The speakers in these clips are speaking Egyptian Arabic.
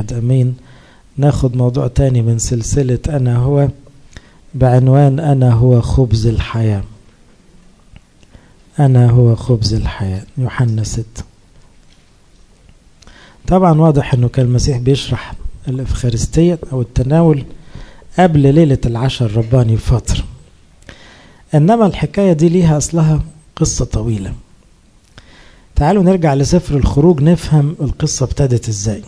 أمين ناخد موضوع تاني من سلسلة أنا هو بعنوان أنا هو خبز الحياة أنا هو خبز الحياة يوحنا ستة طبعا واضح أنه كان المسيح بيشرح الإفخارستية أو التناول قبل ليلة العشاء الرباني بفترة إنما الحكاية دي ليها أصلها قصة طويلة تعالوا نرجع لسفر الخروج نفهم القصة ابتدت ازاي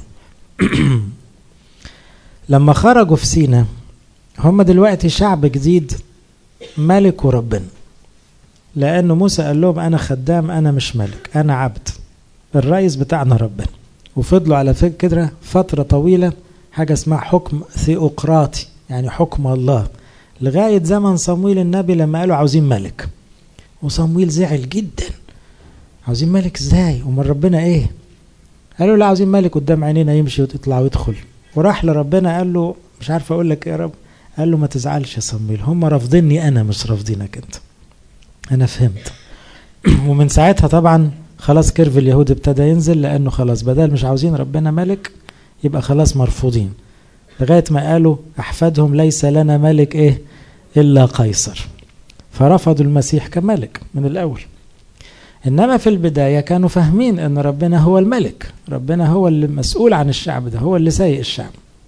لما خرجوا في سينا هم دلوقتي شعب جديد ملك وربنا لأنه موسى قال لهم أنا خدام أنا مش ملك أنا عبد الرئيس بتاعنا ربنا وفضلوا على فكرة فترة طويلة حاجة اسمها حكم ثيوقراطي يعني حكم الله لغاية زمن صمويل النبي لما قالوا عاوزين ملك وصمويل زعل جدا عاوزين ملك ازاي امال ربنا ايه قالوا لا عاوزين ملك قدام عينينا يمشي ويطلع ويدخل وراح لربنا قال له مش عارف اقول لك يا رب قال له ما تزعلش يا صمويل هم رافضيني انا مش رافضينك انت انا فهمت ومن ساعتها طبعا خلاص كيرف اليهود ابتدى ينزل لانه خلاص بدل مش عاوزين ربنا ملك يبقى خلاص مرفوضين لغايه ما قالوا احفادهم ليس لنا ملك ايه الا قيصر فرفضوا المسيح كملك من الاول انما في البدايه كانوا فاهمين ان ربنا هو الملك ربنا هو اللي مسؤول عن الشعب ده هو اللي سايق الشعب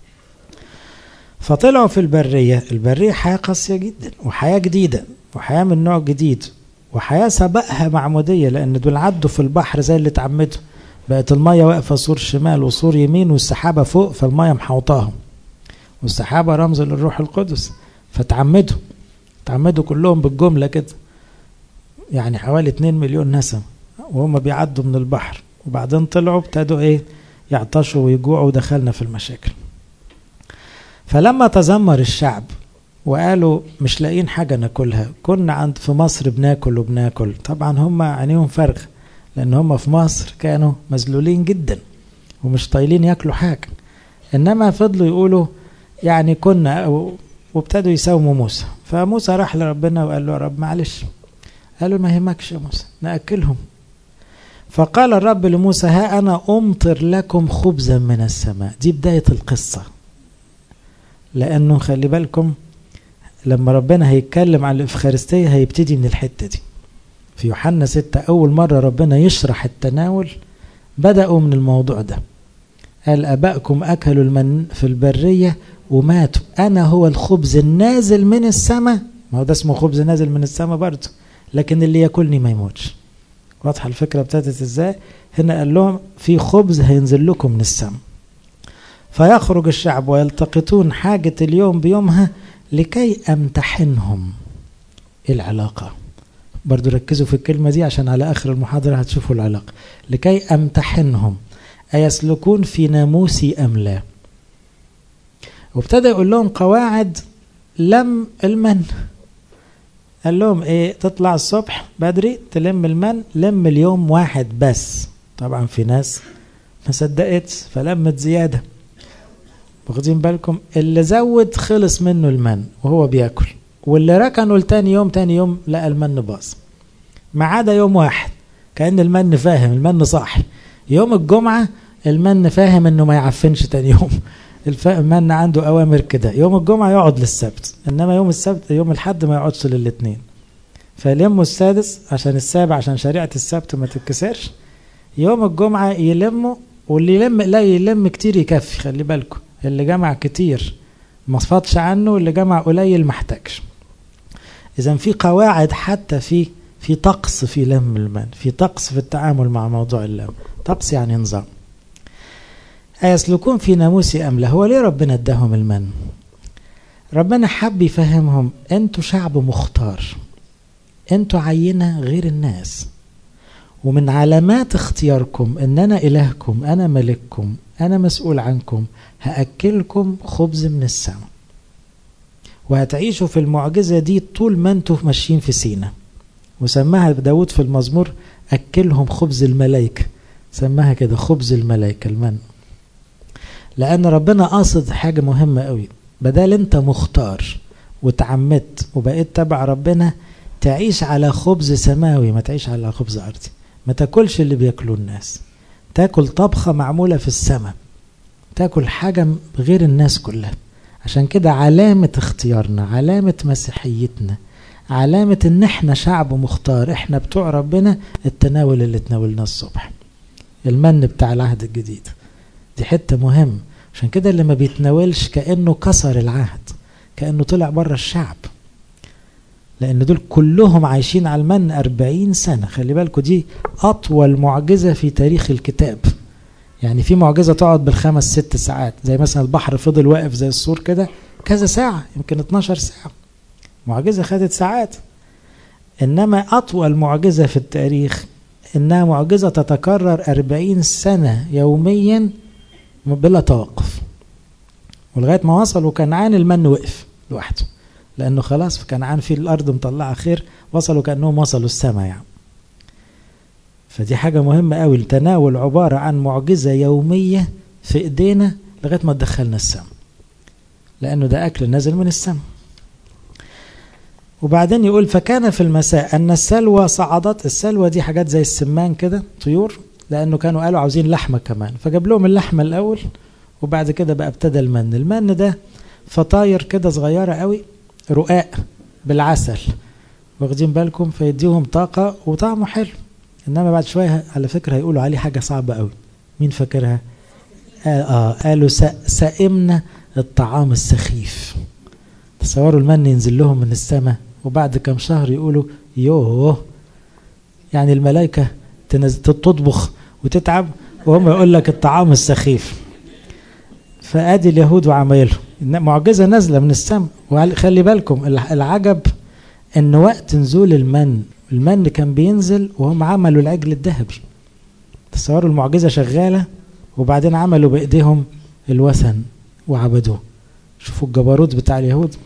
فطلعوا في البريه البريه حياه قاسيه جدا وحياه جديده وحياه من نوع جديد وحياه سبقها معموديه لان دول عدوا في البحر زي اللي اتعمدوا بقت الميه واقفه سور شمال وسور يمين والسحابه فوق فالميه محوطاهم والسحابه رمز للروح القدس فتعمدوا تعمدوا كلهم بالجمله كده يعني حوالي 2 مليون نسمة وهم بيعدوا من البحر وبعدين طلعوا ابتدوا ايه يعطشوا ويجوعوا ودخلنا في المشاكل فلما تذمر الشعب وقالوا مش لاقيين حاجة ناكلها كنا عند في مصر بناكل وبناكل طبعا هم عينيهم فارغة لأن هم في مصر كانوا مذلولين جدا ومش طايلين ياكلوا حاجة إنما فضلوا يقولوا يعني كنا وابتدوا يساوموا موسى فموسى راح لربنا وقال له يا رب معلش قالوا ما يهمكش يا موسى نأكلهم فقال الرب لموسى ها أنا أمطر لكم خبزا من السماء دي بداية القصة لأنه خلي بالكم لما ربنا هيتكلم عن الإفخارستية هيبتدي من الحتة دي في يوحنا ستة أول مرة ربنا يشرح التناول بدأوا من الموضوع ده قال أبائكم أكلوا المن في البرية وماتوا أنا هو الخبز النازل من السماء ما هو ده اسمه خبز نازل من السماء برضه لكن اللي ياكلني ما يموتش واضحه الفكره ابتدت ازاي هنا قال لهم في خبز هينزل لكم من السماء فيخرج الشعب ويلتقطون حاجة اليوم بيومها لكي أمتحنهم إيه العلاقة برضو ركزوا في الكلمة دي عشان على آخر المحاضرة هتشوفوا العلاقة لكي أمتحنهم أيسلكون في ناموسي أم لا وابتدى يقول لهم قواعد لم المن قال لهم ايه تطلع الصبح بدري تلم المن لم اليوم واحد بس طبعا في ناس ما صدقتش فلمت زياده واخدين بالكم اللي زود خلص منه المن وهو بياكل واللي ركنه لتاني يوم تاني يوم لقى المن باظ ما عدا يوم واحد كأن المن فاهم المن صاحي يوم الجمعة المن فاهم انه ما يعفنش تاني يوم المن عنده اوامر كده يوم الجمعة يقعد للسبت انما يوم السبت يوم الحد ما يقعدش للاثنين فيلموا السادس عشان السابع عشان شريعة السبت ما تتكسرش يوم الجمعة يلموا واللي يلم لا يلم كتير يكفي خلي بالكم اللي جمع كتير ما فاضش عنه واللي جمع قليل ما احتاجش اذا في قواعد حتى في في طقس في لم المال في طقس في التعامل مع موضوع اللم طقس يعني نظام أيسلكون في ناموسي أم لا هو ليه ربنا اداهم المن ربنا حب يفهمهم انتوا شعب مختار انتوا عينة غير الناس ومن علامات اختياركم ان انا الهكم انا ملككم انا مسؤول عنكم هاكلكم خبز من السماء وهتعيشوا في المعجزة دي طول ما انتوا ماشيين في سينا وسماها داود في المزمور أكلهم خبز الملائكة سماها كده خبز الملائكة المن لأن ربنا قاصد حاجة مهمة قوي بدل أنت مختار وتعمدت وبقيت تبع ربنا تعيش على خبز سماوي ما تعيش على خبز أرضي ما تاكلش اللي بياكلوه الناس تاكل طبخة معمولة في السماء تاكل حاجة غير الناس كلها عشان كده علامة اختيارنا علامة مسيحيتنا علامة ان احنا شعب مختار احنا بتوع ربنا التناول اللي تناولناه الصبح المن بتاع العهد الجديد دي حتة مهم عشان كده اللي ما بيتناولش كأنه كسر العهد كأنه طلع بره الشعب لأن دول كلهم عايشين على المن أربعين سنة خلي بالكوا دي أطول معجزة في تاريخ الكتاب يعني في معجزة تقعد بالخمس ست ساعات زي مثلا البحر فضل واقف زي السور كده كذا ساعة يمكن 12 ساعة معجزة خدت ساعات إنما أطول معجزة في التاريخ إنها معجزة تتكرر أربعين سنة يوميا بلا توقف ولغاية ما وصلوا كنعان المن وقف لوحده لأنه خلاص في كنعان في الأرض مطلعة خير وصلوا كأنهم وصلوا السماء يعني فدي حاجة مهمة قوي التناول عبارة عن معجزة يومية في إيدينا لغاية ما تدخلنا السماء لأنه ده أكل نازل من السماء وبعدين يقول فكان في المساء أن السلوى صعدت السلوى دي حاجات زي السمان كده طيور لأنه كانوا قالوا عاوزين لحمة كمان فجاب لهم اللحمة الأول وبعد كده بقى ابتدى المن المن ده فطاير كده صغيرة قوي رقاق بالعسل واخدين بالكم فيديهم طاقة وطعمه حلو إنما بعد شوية على فكرة هيقولوا عليه حاجة صعبة قوي مين فاكرها آه, آه قالوا سائمنا الطعام السخيف تصوروا المن ينزل لهم من السماء وبعد كم شهر يقولوا يوه يعني الملائكة تطبخ وتتعب وهم يقول لك الطعام السخيف فادي اليهود وعمايلهم معجزة نازلة من السماء وخلي بالكم العجب ان وقت نزول المن المن كان بينزل وهم عملوا العجل الذهبي تصوروا المعجزة شغالة وبعدين عملوا بإيديهم الوثن وعبدوه شوفوا الجبروت بتاع اليهود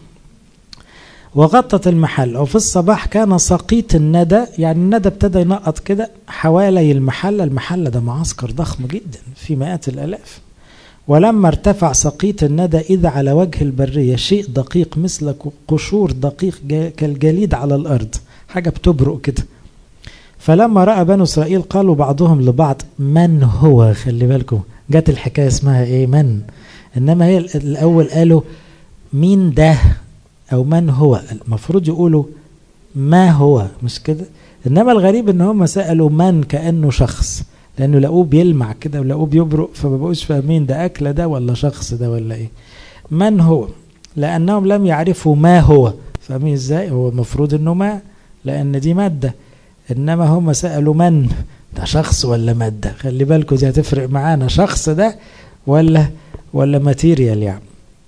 وغطت المحل وفي الصباح كان سقيط الندى يعني الندى ابتدى ينقط كده حوالي المحل المحل ده معسكر ضخم جدا في مئات الآلاف ولما ارتفع سقيط الندى إذا على وجه البرية شيء دقيق مثل قشور دقيق كالجليد على الأرض حاجة بتبرق كده فلما رأى بنو إسرائيل قالوا بعضهم لبعض من هو خلي بالكم جت الحكاية اسمها ايه من انما هي الاول قالوا مين ده او من هو المفروض يقولوا ما هو مش كده انما الغريب ان هم سالوا من كانه شخص لانه لقوه بيلمع كده ولقوه بيبرق فما بقوش فاهمين ده اكله ده ولا شخص ده ولا ايه من هو لانهم لم يعرفوا ما هو فاهمين ازاي هو المفروض انه ما لان دي ماده انما هم سالوا من ده شخص ولا ماده خلي بالكم دي هتفرق معانا شخص ده ولا ولا ماتيريال يعني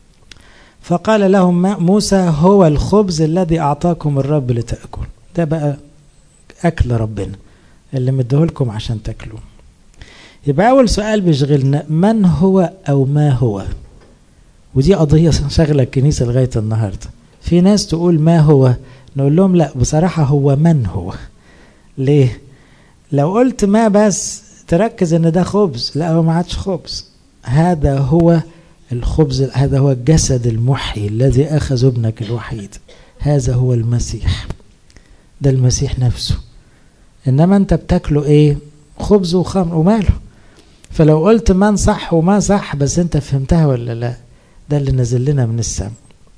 فقال لهم موسى هو الخبز الذي أعطاكم الرب لتأكل ده بقى أكل ربنا اللي مديهولكم عشان تاكلوه يبقى أول سؤال بيشغلنا من هو أو ما هو ودي قضية شغلة الكنيسة لغاية النهاردة في ناس تقول ما هو نقول لهم لا بصراحة هو من هو ليه لو قلت ما بس تركز ان ده خبز لا هو ما عادش خبز هذا هو الخبز هذا هو الجسد المحيي الذي أخذ ابنك الوحيد هذا هو المسيح ده المسيح نفسه إنما أنت بتاكله إيه خبز وخمر وماله فلو قلت من صح وما صح بس أنت فهمتها ولا لا ده اللي نزل لنا من السماء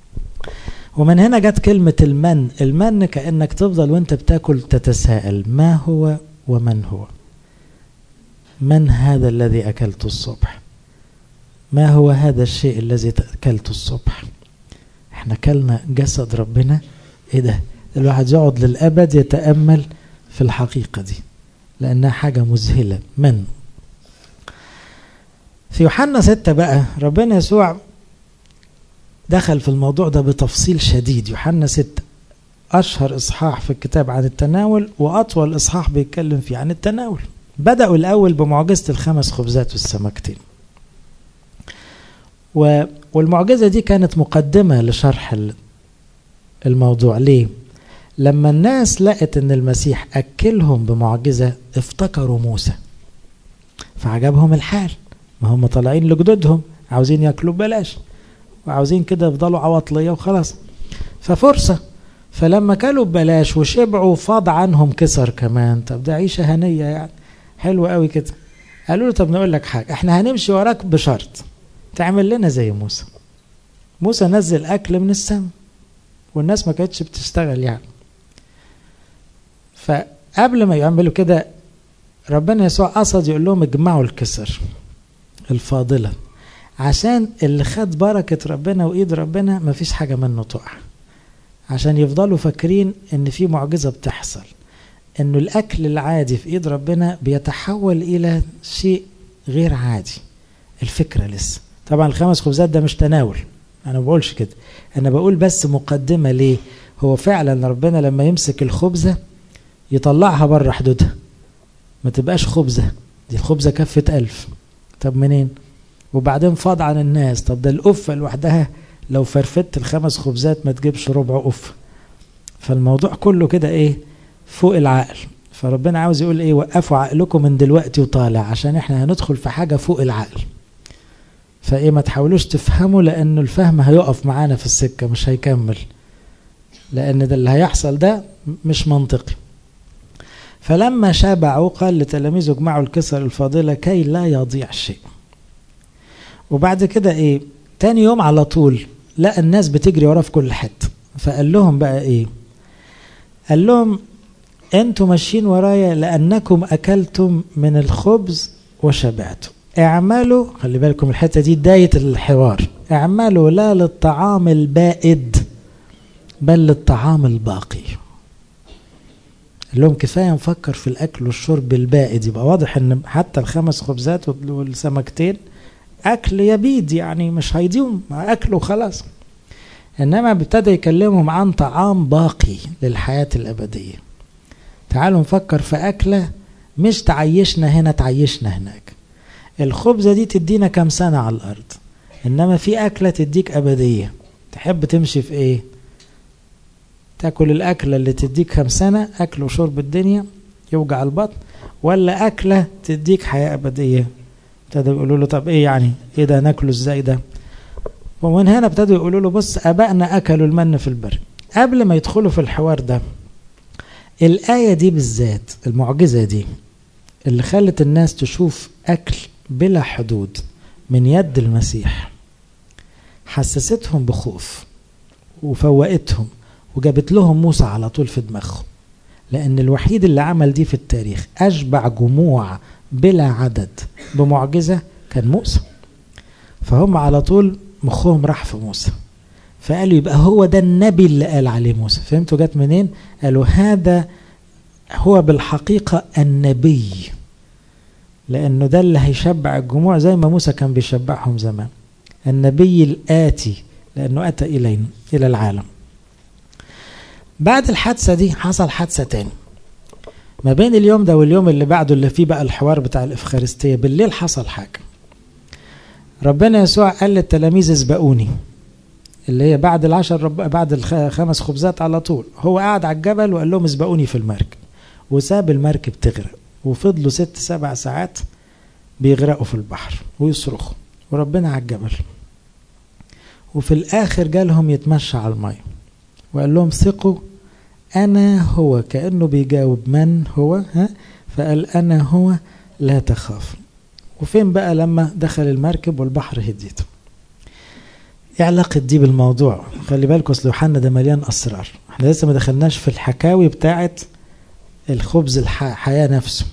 ومن هنا جت كلمة المن المن كأنك تفضل وانت بتاكل تتساءل ما هو ومن هو من هذا الذي أكلته الصبح ما هو هذا الشيء الذي أكلته الصبح احنا كلنا جسد ربنا ايه ده الواحد يقعد للأبد يتأمل في الحقيقة دي لأنها حاجة مذهلة من في يوحنا ستة بقى ربنا يسوع دخل في الموضوع ده بتفصيل شديد يوحنا ستة أشهر إصحاح في الكتاب عن التناول وأطول إصحاح بيتكلم فيه عن التناول بدأوا الأول بمعجزة الخمس خبزات والسمكتين والمعجزة دي كانت مقدمة لشرح الموضوع ليه؟ لما الناس لقت ان المسيح أكلهم بمعجزة افتكروا موسى فعجبهم الحال ما هم طالعين لجدودهم عاوزين ياكلوا ببلاش وعاوزين كده يفضلوا عواطلية وخلاص ففرصة فلما كلوا ببلاش وشبعوا فاض عنهم كسر كمان طب ده عيشة هنية يعني حلوة قوي كده قالوا له طب نقول لك حاجة احنا هنمشي وراك بشرط تعمل لنا زي موسى موسى نزل أكل من السماء والناس ما كانتش بتشتغل يعني فقبل ما يعملوا كده ربنا يسوع قصد يقول لهم اجمعوا الكسر الفاضلة عشان اللي خد بركة ربنا وإيد ربنا مفيش حاجة منه تقع عشان يفضلوا فاكرين إن في معجزة بتحصل إنه الأكل العادي في إيد ربنا بيتحول إلى شيء غير عادي الفكرة لسه طبعا الخمس خبزات ده مش تناول أنا ما بقولش كده أنا بقول بس مقدمة ليه هو فعلا ربنا لما يمسك الخبزة يطلعها بره حدودها ما تبقاش خبزة دي الخبزة كفة ألف طب منين وبعدين فاض عن الناس طب ده القفة لوحدها لو فرفدت الخمس خبزات ما تجيبش ربع قفة فالموضوع كله كده ايه فوق العقل فربنا عاوز يقول ايه وقفوا عقلكم من دلوقتي وطالع عشان احنا هندخل في حاجة فوق العقل فايه ما تحاولوش تفهموا لانه الفهم هيقف معانا في السكة مش هيكمل لان ده اللي هيحصل ده مش منطقي فلما شبعوا قال لتلاميذه اجمعوا الكسر الفاضلة كي لا يضيع شيء وبعد كده ايه تاني يوم على طول لقى الناس بتجري وراه في كل حته فقال لهم بقى ايه قال لهم انتوا ماشيين ورايا لانكم اكلتم من الخبز وشبعتم اعملوا خلي بالكم الحته دي بدايه الحوار اعملوا لا للطعام البائد بل للطعام الباقي قال لهم كفايه نفكر في الاكل والشرب البائد يبقى واضح ان حتى الخمس خبزات والسمكتين اكل يبيد يعني مش هيديهم اكل وخلاص انما ابتدى يكلمهم عن طعام باقي للحياه الابديه تعالوا نفكر في اكله مش تعيشنا هنا تعيشنا هناك الخبزه دي تدينا كام سنه على الارض انما في اكله تديك ابديه تحب تمشي في ايه تاكل الاكله اللي تديك كام سنه اكل وشرب الدنيا يوجع البطن ولا اكله تديك حياه ابديه ابتدوا يقولوا له طب ايه يعني ايه ده ناكله ازاي ده ومن هنا ابتدوا يقولوا له بص ابائنا اكلوا المن في البر قبل ما يدخلوا في الحوار ده الآية دي بالذات المعجزة دي اللي خلت الناس تشوف أكل بلا حدود من يد المسيح حسستهم بخوف وفوقتهم وجابت لهم موسى على طول في دماغهم لأن الوحيد اللي عمل دي في التاريخ أشبع جموع بلا عدد بمعجزة كان موسى فهم على طول مخهم راح في موسى فقالوا يبقى هو ده النبي اللي قال عليه موسى فهمتوا جت منين قالوا هذا هو بالحقيقة النبي لأنه ده اللي هيشبع الجموع زي ما موسى كان بيشبعهم زمان النبي الآتي لأنه أتى إلينا إلى العالم بعد الحادثة دي حصل حادثة تاني ما بين اليوم ده واليوم اللي بعده اللي فيه بقى الحوار بتاع الإفخارستية بالليل حصل حاجة ربنا يسوع قال للتلاميذ اسبقوني اللي هي بعد العشر رب... بعد الخمس خبزات على طول هو قاعد على الجبل وقال لهم اسبقوني في المركب وساب المركب تغرق وفضلوا ست سبع ساعات بيغرقوا في البحر ويصرخوا وربنا على الجبل وفي الآخر جالهم يتمشى على المية وقال لهم ثقوا أنا هو كأنه بيجاوب من هو ها فقال أنا هو لا تخاف وفين بقى لما دخل المركب والبحر هديته ايه علاقة دي بالموضوع خلي بالكم اصل يوحنا ده مليان اسرار احنا لسه ما دخلناش في الحكاوي بتاعت الخبز الحياة نفسه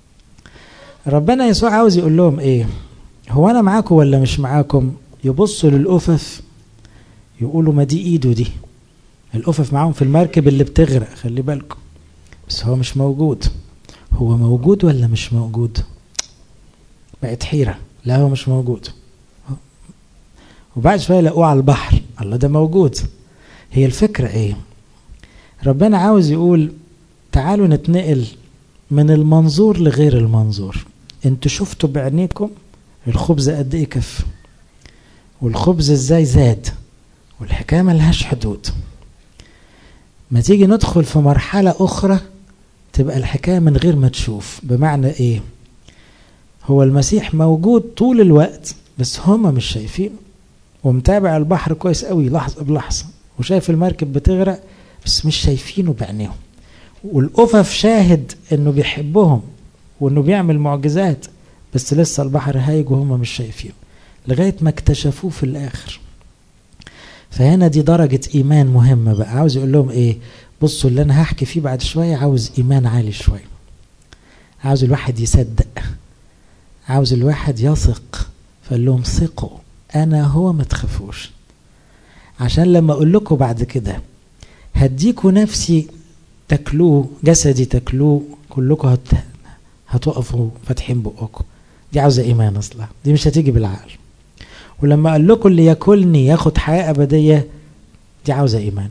ربنا يسوع عاوز يقول لهم ايه هو انا معاكم ولا مش معاكم يبصوا للأفف يقولوا ما دي ايده دي الأفف معاهم في المركب اللي بتغرق خلي بالكم بس هو مش موجود هو موجود ولا مش موجود بقت حيرة لا هو مش موجود وبعد شوية لقوه على البحر الله ده موجود هي الفكرة ايه ربنا عاوز يقول تعالوا نتنقل من المنظور لغير المنظور انتوا شفتوا بعينيكم الخبز قد ايه كف والخبز ازاي زاد والحكايه ملهاش حدود ما تيجي ندخل في مرحلة أخرى تبقى الحكاية من غير ما تشوف بمعنى إيه هو المسيح موجود طول الوقت بس هما مش شايفين ومتابع البحر كويس قوي لحظة بلحظة وشايف المركب بتغرق بس مش شايفينه بعينيهم والأفف شاهد إنه بيحبهم وإنه بيعمل معجزات بس لسه البحر هايج وهم مش شايفينه لغاية ما اكتشفوه في الآخر فهنا دي درجة إيمان مهمة بقى عاوز يقول لهم إيه بصوا اللي أنا هحكي فيه بعد شوية عاوز إيمان عالي شوية عاوز الواحد يصدق عاوز الواحد يثق فقال لهم ثقوا أنا هو ما تخافوش عشان لما أقول لكم بعد كده هديكوا نفسي تاكلوه جسدي تاكلوه كلكم هت... هتقفوا فاتحين بقكم دي عاوزة إيمان أصلا دي مش هتيجي بالعقل ولما قال لكم اللي ياكلني ياخد حياة أبدية دي عاوزة إيمان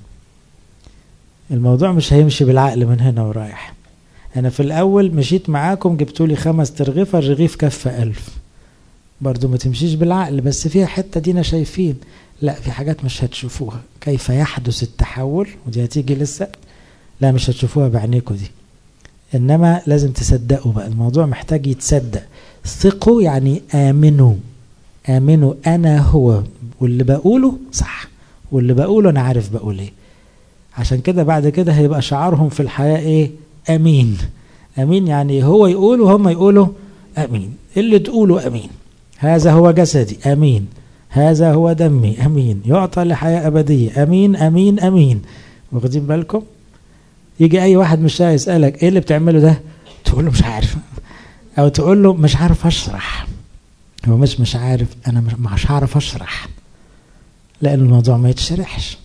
الموضوع مش هيمشي بالعقل من هنا ورايح أنا في الأول مشيت معاكم جبتوا لي خمس ترغيفة الرغيف كفة ألف برضو ما تمشيش بالعقل بس فيها حتة دينا شايفين لا في حاجات مش هتشوفوها كيف يحدث التحول ودي هتيجي لسه لا مش هتشوفوها بعينيكم دي انما لازم تصدقوا بقى الموضوع محتاج يتصدق ثقوا يعني امنوا امنوا انا هو واللي بقوله صح واللي بقوله انا عارف بقول ايه عشان كده بعد كده هيبقى شعارهم في الحياة ايه امين امين يعني هو يقول وهم يقولوا امين اللي تقوله امين هذا هو جسدي امين هذا هو دمي امين يعطى لحياة ابدية امين امين امين واخدين بالكم يجي اي واحد مش يسألك ايه اللي بتعمله ده تقول له مش عارف او تقول له مش عارف اشرح هو مش مش عارف انا مش هعرف اشرح لان الموضوع ما يتشرحش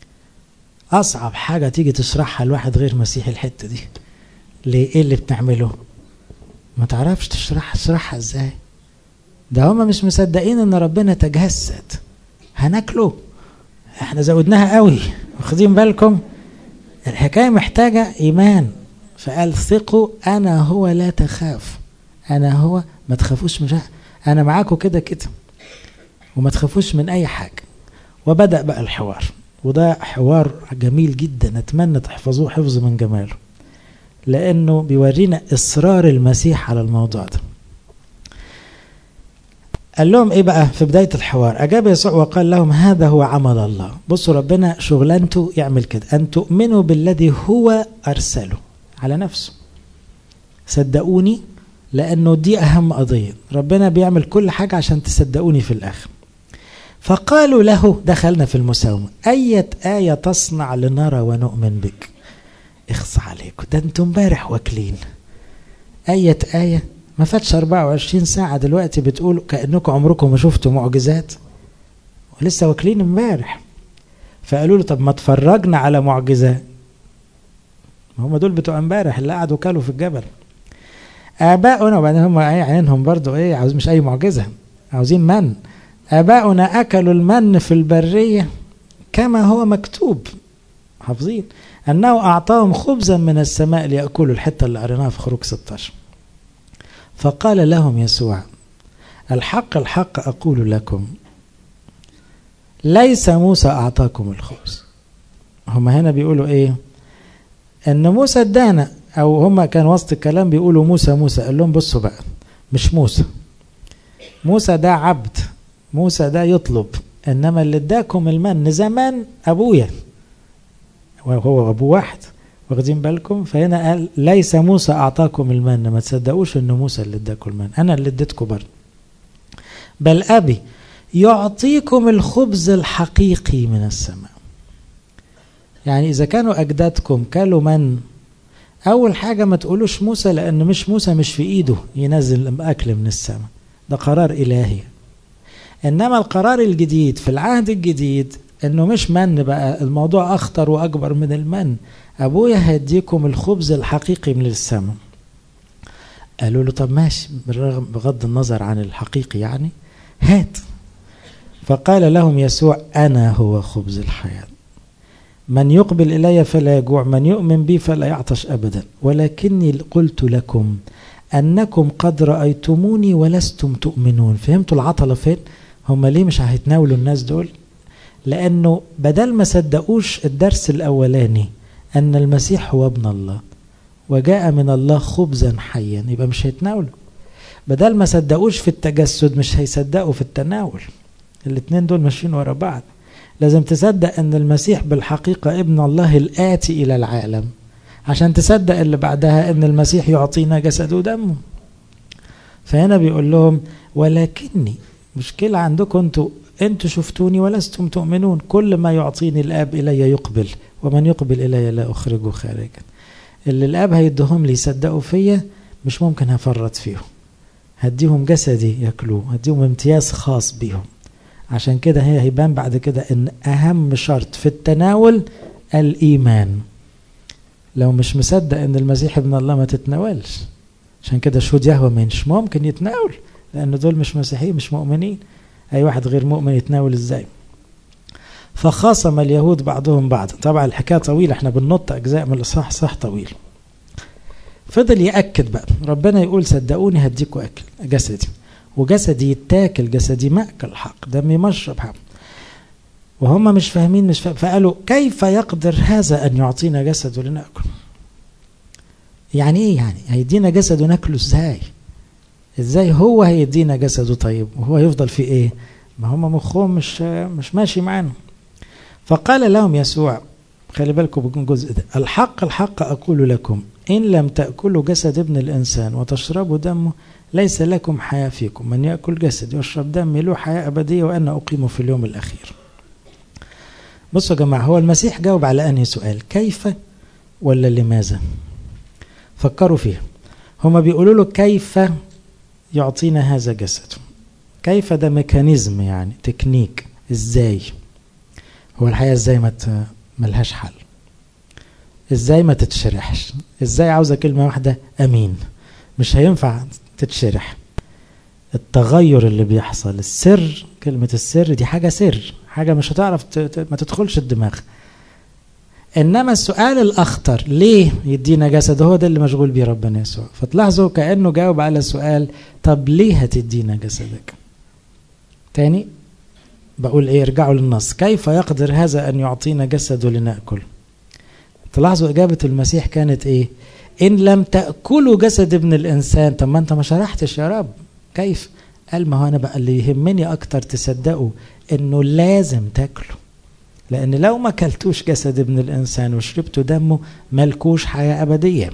اصعب حاجة تيجي تشرحها لواحد غير مسيحي الحتة دي ليه ايه اللي بتعمله ما تعرفش تشرحها تشرحها ازاي ده هما مش مصدقين ان ربنا تجسد هناكله احنا زودناها قوي واخدين بالكم الحكاية محتاجة ايمان فقال ثقوا انا هو لا تخاف انا هو ما تخافوش مش انا معاكم كده كده وما تخافوش من اي حاجة وبدأ بقى الحوار وده حوار جميل جدا اتمنى تحفظوه حفظ من جماله لانه بيورينا اصرار المسيح على الموضوع ده قال لهم ايه بقى في بدايه الحوار اجاب يسوع وقال لهم هذا هو عمل الله بصوا ربنا شغلانته يعمل كده ان تؤمنوا بالذي هو ارسله على نفسه صدقوني لانه دي اهم قضيه ربنا بيعمل كل حاجه عشان تصدقوني في الاخر فقالوا له دخلنا في المساومة أية آية تصنع لنرى ونؤمن بك اخص عليكم ده انتم امبارح واكلين أية آية ما فاتش 24 ساعة دلوقتي بتقولوا كأنكم عمركم ما شفتوا معجزات ولسه واكلين امبارح فقالوا له طب ما اتفرجنا على معجزة هم دول بتوع امبارح اللي قعدوا كلوا في الجبل آباؤنا وبعدين هم عينهم برضو ايه عاوز مش أي معجزة عاوزين من آباؤنا أكلوا المن في البرية كما هو مكتوب حافظين أنه أعطاهم خبزا من السماء ليأكلوا الحتة اللي قريناها في خروج 16 فقال لهم يسوع الحق الحق أقول لكم ليس موسى أعطاكم الخبز هم هنا بيقولوا إيه أن موسى ادانا أو هم كان وسط الكلام بيقولوا موسى موسى قال لهم بصوا بقى مش موسى موسى ده عبد موسى ده يطلب انما اللي اداكم المن زمان ابويا وهو ابو واحد واخدين بالكم فهنا قال ليس موسى اعطاكم المن ما تصدقوش ان موسى اللي اداكم المن انا اللي اديتكم برضه بل ابي يعطيكم الخبز الحقيقي من السماء يعني اذا كانوا اجدادكم كلوا من اول حاجه ما تقولوش موسى لان مش موسى مش في ايده ينزل اكل من السماء ده قرار الهي انما القرار الجديد في العهد الجديد انه مش من بقى الموضوع اخطر واكبر من المن ابويا هيديكم الخبز الحقيقي من السماء قالوا له طب ماشي بالرغم بغض النظر عن الحقيقي يعني هات فقال لهم يسوع انا هو خبز الحياه من يقبل الي فلا يجوع من يؤمن بي فلا يعطش ابدا ولكني قلت لكم انكم قد رايتموني ولستم تؤمنون فهمتوا العطله فين هم ليه مش هيتناولوا الناس دول لانه بدل ما صدقوش الدرس الاولاني ان المسيح هو ابن الله وجاء من الله خبزا حيا يبقى مش هيتناولوا بدل ما صدقوش في التجسد مش هيصدقوا في التناول الاثنين دول ماشيين ورا بعض لازم تصدق ان المسيح بالحقيقة ابن الله الآتي إلى العالم عشان تصدق اللي بعدها ان المسيح يعطينا جسده ودمه فهنا بيقول لهم ولكني مشكلة عندكم انتوا انتوا شفتوني ولستم تؤمنون كل ما يعطيني الاب الي يقبل ومن يقبل الي لا اخرجه خارجا اللي الاب هيديهم لي يصدقوا فيا مش ممكن هفرط فيهم هديهم جسدي ياكلوه هديهم امتياز خاص بيهم عشان كده هي هيبان بعد كده ان اهم شرط في التناول الايمان لو مش مصدق ان المسيح ابن الله ما تتناولش عشان كده شهود يهوى مش ممكن يتناول لان دول مش مسيحيين مش مؤمنين اي واحد غير مؤمن يتناول ازاي فخاصم اليهود بعضهم بعضا طبعا الحكايه طويله احنا بننط اجزاء من الاصحاح صح طويل فضل ياكد بقى ربنا يقول صدقوني هديكوا اكل جسدي وجسدي يتاكل جسدي ماكل حق دمي مشرب حق وهم مش فاهمين مش فاهم فقالوا كيف يقدر هذا ان يعطينا جسده لناكل يعني ايه يعني هيدينا جسده ناكله ازاي ازاي هو هيدينا جسده طيب وهو يفضل في ايه ما هم مخهم مش مش ماشي معانا فقال لهم يسوع خلي بالكم من الجزء ده الحق الحق اقول لكم ان لم تاكلوا جسد ابن الانسان وتشربوا دمه ليس لكم حياه فيكم من ياكل جسدي ويشرب دمي له حياه ابديه وانا اقيمه في اليوم الاخير بصوا يا جماعه هو المسيح جاوب على انهي سؤال كيف ولا لماذا فكروا فيها هما بيقولوا له كيف يعطينا هذا جسده كيف ده ميكانيزم يعني تكنيك ازاي هو الحقيقه ازاي ما ملهاش حل ازاي ما تتشرحش ازاي عاوزه كلمه واحده امين مش هينفع تتشرح التغير اللي بيحصل السر كلمة السر دي حاجة سر حاجة مش هتعرف ما تدخلش الدماغ انما السؤال الاخطر ليه يدينا جسد هو ده اللي مشغول بيه ربنا يسوع فتلاحظوا كانه جاوب على سؤال طب ليه هتدينا جسدك تاني بقول ايه ارجعوا للنص كيف يقدر هذا ان يعطينا جسده لناكل تلاحظوا اجابه المسيح كانت ايه ان لم تاكلوا جسد ابن الانسان طب ما انت ما شرحتش يا رب كيف قال ما هو انا بقى اللي يهمني اكتر تصدقوا انه لازم تاكلوا لأن لو ما كلتوش جسد ابن الإنسان وشربتوا دمه ملكوش حياة أبدية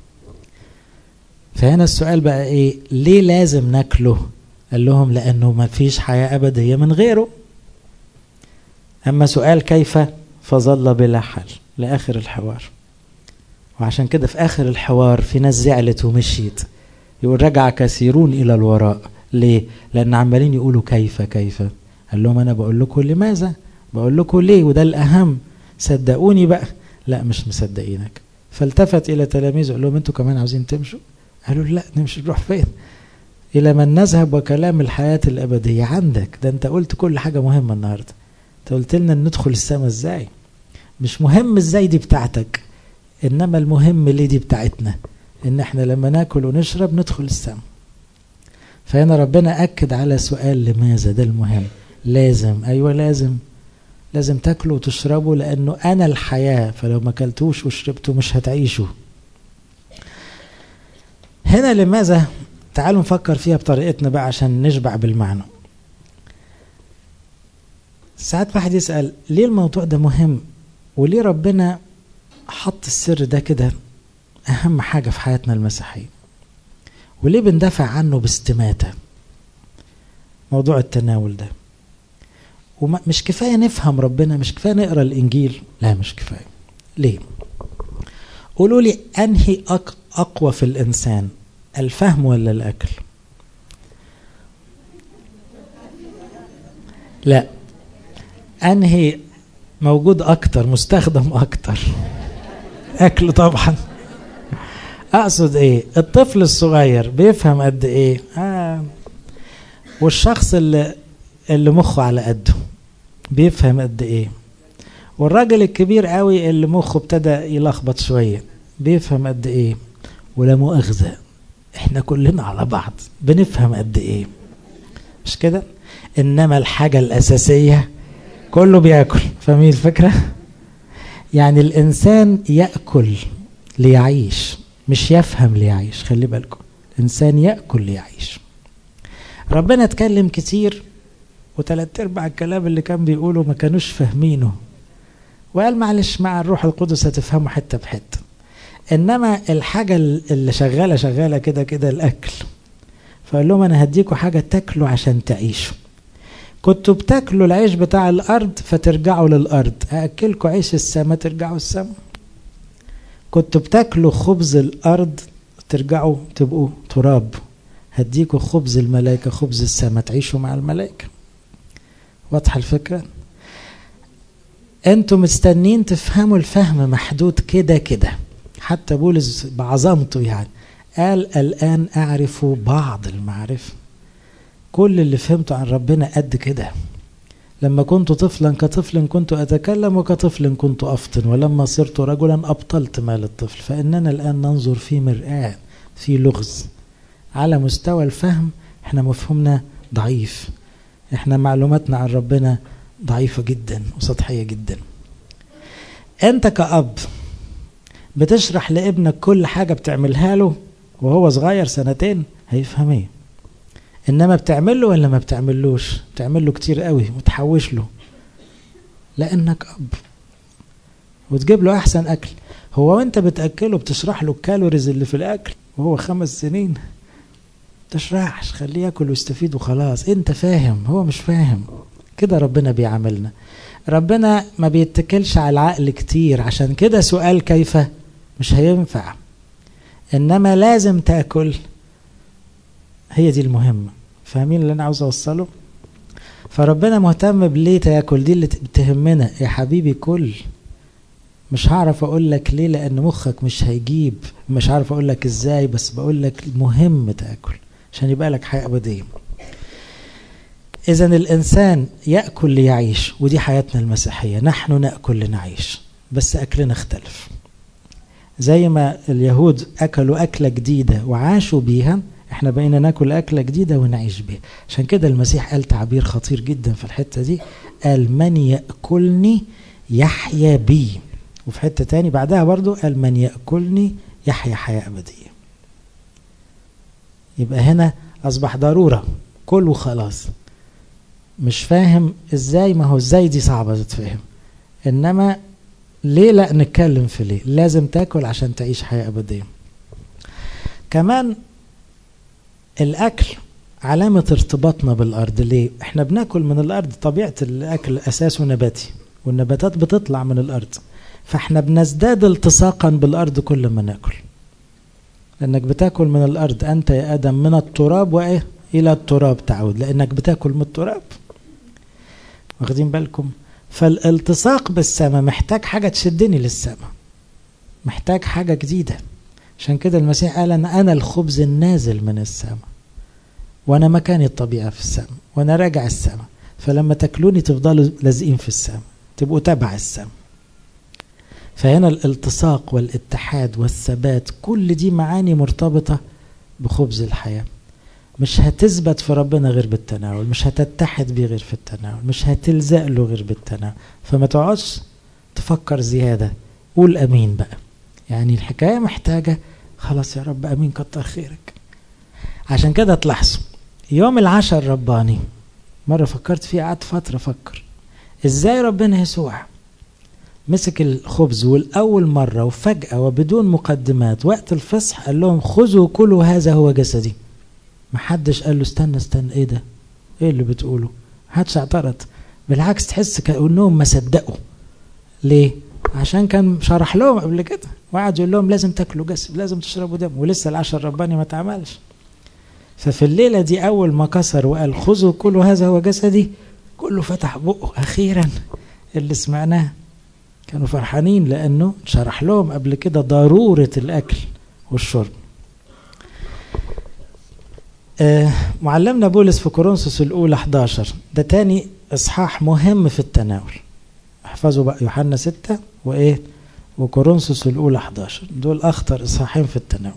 فهنا السؤال بقى إيه ليه لازم ناكله قال لهم لأنه ما فيش حياة أبدية من غيره أما سؤال كيف فظل بلا حل لآخر الحوار وعشان كده في آخر الحوار في ناس زعلت ومشيت يقول رجع كثيرون إلى الوراء ليه؟ لأن عمالين يقولوا كيف كيف قال لهم أنا بقول لكم لماذا بقول لكم ليه وده الأهم صدقوني بقى لا مش مصدقينك فالتفت إلى تلاميذه قال لهم أنتوا كمان عاوزين تمشوا قالوا لا نمشي نروح فين إلى من نذهب وكلام الحياة الأبدية عندك ده أنت قلت كل حاجة مهمة النهاردة أنت قلت لنا ندخل السماء إزاي مش مهم إزاي دي بتاعتك إنما المهم ليه دي بتاعتنا إن إحنا لما ناكل ونشرب ندخل السماء فهنا ربنا أكد على سؤال لماذا ده المهم لازم أيوة لازم لازم تاكلوا وتشربوا لانه انا الحياه فلو ما اكلتوش وشربتوا مش هتعيشوا هنا لماذا تعالوا نفكر فيها بطريقتنا بقى عشان نشبع بالمعنى ساعات واحد يسأل ليه الموضوع ده مهم وليه ربنا حط السر ده كده أهم حاجة في حياتنا المسيحية وليه بندافع عنه باستماتة موضوع التناول ده ومش كفايه نفهم ربنا مش كفايه نقرا الانجيل لا مش كفايه ليه قولوا لي انهي اقوى في الانسان الفهم ولا الاكل لا انهي موجود اكتر مستخدم اكتر اكل طبعا اقصد ايه الطفل الصغير بيفهم قد ايه آه. والشخص اللي اللي مخه على قده بيفهم قد ايه والراجل الكبير قوي اللي مخه ابتدى يلخبط شويه بيفهم قد ايه ولا مؤاخذه احنا كلنا على بعض بنفهم قد ايه مش كده انما الحاجه الاساسيه كله بياكل فاهمين الفكره يعني الانسان ياكل ليعيش مش يفهم ليعيش خلي بالكم الانسان ياكل ليعيش ربنا اتكلم كتير وثلاث ارباع الكلام اللي كان بيقوله ما كانوش فاهمينه وقال معلش مع الروح القدس هتفهموا حته بحته انما الحاجه اللي شغاله شغاله كده كده الاكل فقال لهم انا هديكوا حاجه تاكلوا عشان تعيشوا كنتوا بتاكلوا العيش بتاع الارض فترجعوا للارض هاكلكوا عيش السماء ترجعوا السماء كنتوا بتاكلوا خبز الارض ترجعوا تبقوا تراب هديكوا خبز الملائكه خبز السماء تعيشوا مع الملائكه واضحه الفكره انتوا مستنين تفهموا الفهم محدود كده كده حتى بولس بعظمته يعني قال الآن أعرف بعض المعرفة كل اللي فهمته عن ربنا قد كده لما كنت طفلا كطفل كنت أتكلم وكطفل كنت أفطن ولما صرت رجلا أبطلت ما للطفل فإننا الآن ننظر في مرآة في لغز على مستوى الفهم احنا مفهومنا ضعيف احنا معلوماتنا عن ربنا ضعيفة جدا وسطحية جدا انت كأب بتشرح لابنك كل حاجة بتعملها له وهو صغير سنتين هيفهم ايه انما بتعمل له ولا ما بتعملوش بتعمل له كتير قوي وتحوش له لانك اب وتجيب له احسن اكل هو وانت بتاكله بتشرح له الكالوريز اللي في الاكل وهو خمس سنين تشرحش خليه ياكل ويستفيد وخلاص انت فاهم هو مش فاهم كده ربنا بيعاملنا ربنا ما بيتكلش على العقل كتير عشان كده سؤال كيف مش هينفع انما لازم تاكل هي دي المهمه فاهمين اللي انا عاوز اوصله فربنا مهتم بليه تاكل دي اللي بتهمنا يا حبيبي كل مش هعرف اقول لك ليه لان مخك مش هيجيب مش عارف اقول لك ازاي بس بقول لك مهم تاكل عشان يبقى لك حياه ابديه اذا الانسان ياكل ليعيش ودي حياتنا المسيحيه نحن ناكل لنعيش بس اكلنا اختلف زي ما اليهود اكلوا اكله جديده وعاشوا بيها احنا بقينا ناكل اكله جديده ونعيش بيها عشان كده المسيح قال تعبير خطير جدا في الحته دي قال من ياكلني يحيا بي وفي حته تاني بعدها برضو قال من ياكلني يحيا حياه ابديه يبقى هنا اصبح ضروره كل وخلاص مش فاهم ازاي ما هو ازاي دي صعبه تتفهم انما ليه لا نتكلم في ليه لازم تاكل عشان تعيش حياه ابديه كمان الاكل علامة ارتباطنا بالأرض ليه؟ احنا بناكل من الأرض طبيعة الأكل أساسه نباتي والنباتات بتطلع من الأرض فاحنا بنزداد التصاقا بالأرض كل ما ناكل لأنك بتاكل من الأرض أنت يا آدم من التراب وإيه؟ إلى التراب تعود لأنك بتاكل من التراب واخدين بالكم؟ فالالتصاق بالسماء محتاج حاجة تشدني للسماء محتاج حاجة جديدة عشان كده المسيح قال أنا أنا الخبز النازل من السماء وأنا مكاني الطبيعة في السماء وأنا راجع السماء فلما تاكلوني تفضلوا لازقين في السماء تبقوا تبع السماء فهنا الالتصاق والاتحاد والثبات كل دي معاني مرتبطة بخبز الحياة مش هتثبت في ربنا غير بالتناول مش هتتحد بيه غير في التناول مش هتلزق له غير بالتناول فما تقعدش تفكر زيادة قول أمين بقى يعني الحكاية محتاجة خلاص يا رب أمين كتر خيرك عشان كده تلاحظوا يوم العشاء الرباني مرة فكرت فيه قعدت فترة أفكر إزاي ربنا يسوع مسك الخبز والأول مرة وفجأة وبدون مقدمات وقت الفصح قال لهم خذوا كلوا هذا هو جسدي محدش قال له استنى استنى ايه ده ايه اللي بتقوله محدش اعترض بالعكس تحس كأنهم ما صدقوا ليه عشان كان شرح لهم قبل كده وقعد يقول لهم لازم تاكلوا جسد لازم تشربوا دم ولسه العشاء الرباني ما اتعملش ففي الليله دي اول ما كسر وقال خذوا كلوا هذا هو جسدي كله فتح بقه اخيرا اللي سمعناه كانوا فرحانين لانه شرح لهم قبل كده ضروره الاكل والشرب آه معلمنا بولس في كورنثوس الاولى 11 ده تاني اصحاح مهم في التناول احفظوا بقى يوحنا 6 وايه وكورنثوس الاولى 11 دول اخطر اصحاحين في التناول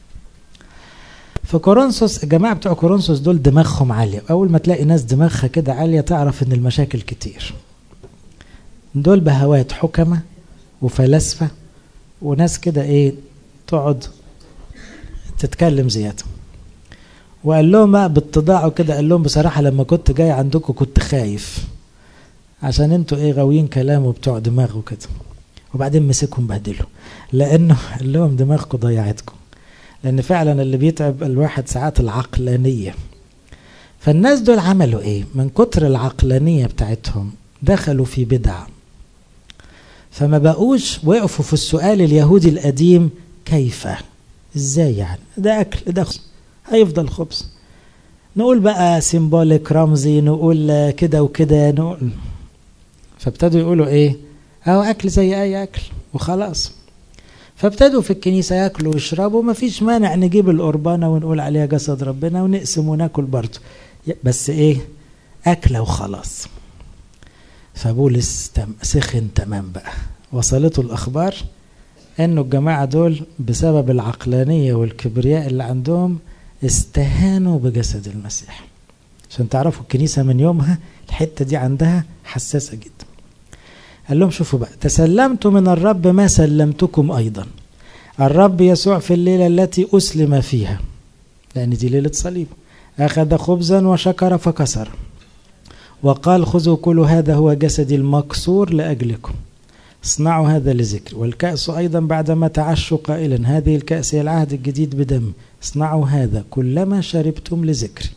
في كورنثوس الجماعه بتوع كورنثوس دول دماغهم عاليه اول ما تلاقي ناس دماغها كده عاليه تعرف ان المشاكل كتير دول بهوات حكمه وفلاسفه وناس كده ايه تقعد تتكلم زياده وقال لهم بقى باتضاع وكده قال لهم بصراحه لما كنت جاي عندكم كنت خايف عشان انتوا ايه غاويين كلام وبتوع دماغ وكده وبعدين مسكهم بهدلوا لانه قال لهم دماغكم ضيعتكم لان فعلا اللي بيتعب الواحد ساعات العقلانيه فالناس دول عملوا ايه من كتر العقلانية بتاعتهم دخلوا في بدع فما بقوش وقفوا في السؤال اليهودي القديم كيف ازاي يعني ده اكل ده خبز هيفضل خبز نقول بقى سيمبوليك رمزي نقول كده وكده نقول فابتدوا يقولوا ايه اهو اكل زي اي اكل وخلاص فابتدوا في الكنيسه ياكلوا ويشربوا ما فيش مانع نجيب القربانه ونقول عليها جسد ربنا ونقسم وناكل برضه بس ايه اكله وخلاص فبولس تم سخن تمام بقى وصلته الاخبار انه الجماعه دول بسبب العقلانيه والكبرياء اللي عندهم استهانوا بجسد المسيح عشان تعرفوا الكنيسه من يومها الحته دي عندها حساسه جدا قال لهم شوفوا بقى تسلمت من الرب ما سلمتكم ايضا الرب يسوع في الليله التي اسلم فيها لان دي ليله صليبه اخذ خبزا وشكر فكسر وقال خذوا كل هذا هو جسدي المكسور لاجلكم اصنعوا هذا لذكر والكأس أيضا بعدما تعشوا قائلا هذه الكأس هي العهد الجديد بدم اصنعوا هذا كلما شربتم لذكري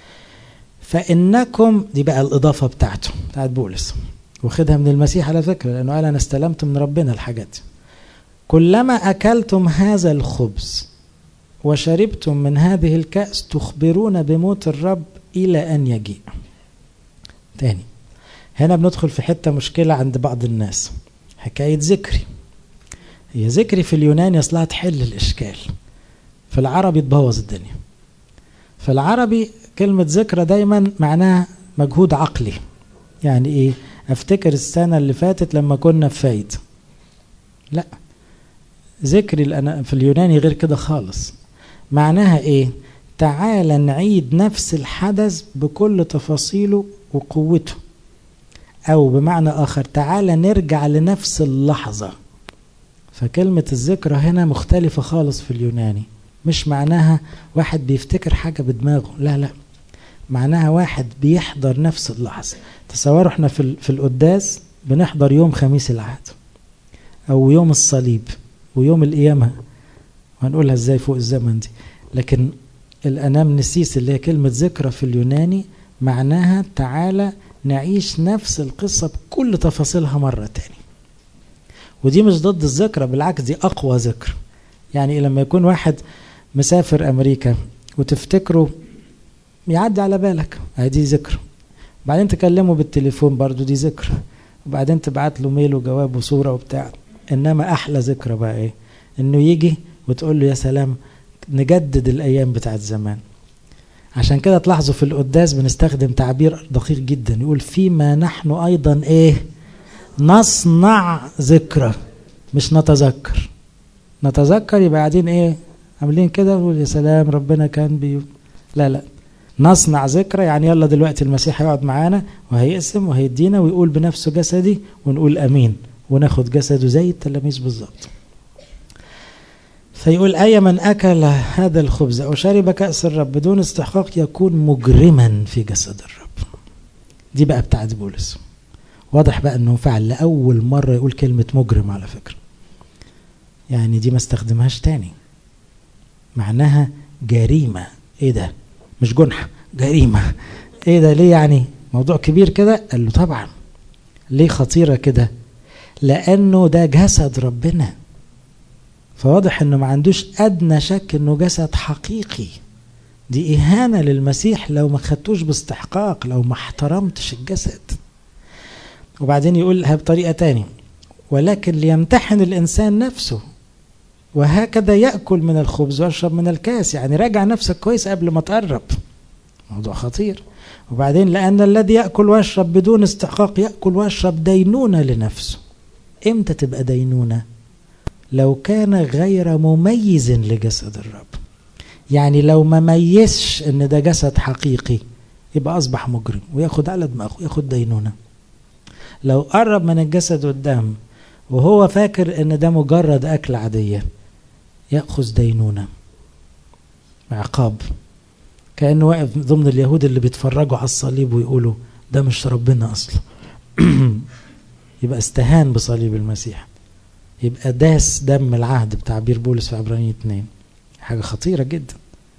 فإنكم دي بقى الإضافة بتاعته بتاعت بولس واخدها من المسيح على فكرة لأنه قال أنا استلمت من ربنا الحاجات كلما أكلتم هذا الخبز وشربتم من هذه الكأس تخبرون بموت الرب إلى أن يجيء تاني هنا بندخل في حتة مشكلة عند بعض الناس حكاية ذكري هي ذكري في اليوناني أصلها تحل الإشكال في العربي تبوظ الدنيا في العربي كلمة ذكرى دايما معناها مجهود عقلي يعني إيه أفتكر السنة اللي فاتت لما كنا في فايد لا ذكري في اليوناني غير كده خالص معناها إيه تعال نعيد نفس الحدث بكل تفاصيله وقوته أو بمعنى آخر تعالى نرجع لنفس اللحظة فكلمة الذكرى هنا مختلفة خالص في اليوناني مش معناها واحد بيفتكر حاجة بدماغه لا لا معناها واحد بيحضر نفس اللحظة تصوروا احنا في, في القداس بنحضر يوم خميس العهد أو يوم الصليب ويوم القيامة وهنقولها ازاي فوق الزمن دي لكن الأنام نسيس اللي هي كلمة ذكرى في اليوناني معناها تعالى نعيش نفس القصة بكل تفاصيلها مرة تاني ودي مش ضد الذكرى بالعكس دي أقوى ذكرى يعني لما يكون واحد مسافر أمريكا وتفتكره يعدي على بالك دي ذكرى بعدين تكلمه بالتليفون برضو دي ذكرى وبعدين تبعت له ميل وجواب وصورة وبتاع إنما أحلى ذكرى بقى إيه إنه يجي وتقول له يا سلام نجدد الأيام بتاعت زمان عشان كده تلاحظوا في القداس بنستخدم تعبير دقيق جدا يقول فيما نحن ايضا ايه نصنع ذكرى مش نتذكر نتذكر يبقى قاعدين ايه عاملين كده ونقول يا سلام ربنا كان بي لا لا نصنع ذكرى يعني يلا دلوقتي المسيح هيقعد معانا وهيقسم وهيدينا ويقول بنفسه جسدي ونقول امين وناخد جسده زي التلاميذ بالظبط فيقول أي من أكل هذا الخبز أو شرب كأس الرب بدون استحقاق يكون مجرما في جسد الرب دي بقى بتاعت بولس واضح بقى أنه فعل لأول مرة يقول كلمة مجرم على فكرة يعني دي ما استخدمهاش تاني معناها جريمة ايه ده مش جنحة جريمة ايه ده ليه يعني موضوع كبير كده قال له طبعا ليه خطيرة كده لأنه ده جسد ربنا فواضح انه ما عندوش ادنى شك انه جسد حقيقي دي اهانة للمسيح لو ما خدتوش باستحقاق لو ما احترمتش الجسد وبعدين يقولها بطريقة تاني ولكن ليمتحن الانسان نفسه وهكذا يأكل من الخبز ويشرب من الكاس يعني راجع نفسك كويس قبل ما تقرب موضوع خطير وبعدين لأن الذي يأكل ويشرب بدون استحقاق يأكل ويشرب دينونة لنفسه امتى تبقى دينونه لو كان غير مميز لجسد الرب يعني لو ما ميزش ان ده جسد حقيقي يبقى اصبح مجرم وياخد على دماغه ياخد دينونه لو قرب من الجسد قدام وهو فاكر ان ده مجرد اكل عاديه ياخذ دينونه عقاب كانه واقف ضمن اليهود اللي بيتفرجوا على الصليب ويقولوا ده مش ربنا اصلا يبقى استهان بصليب المسيح يبقى داس دم العهد بتعبير بولس في عبرانية اتنين حاجة خطيرة جدا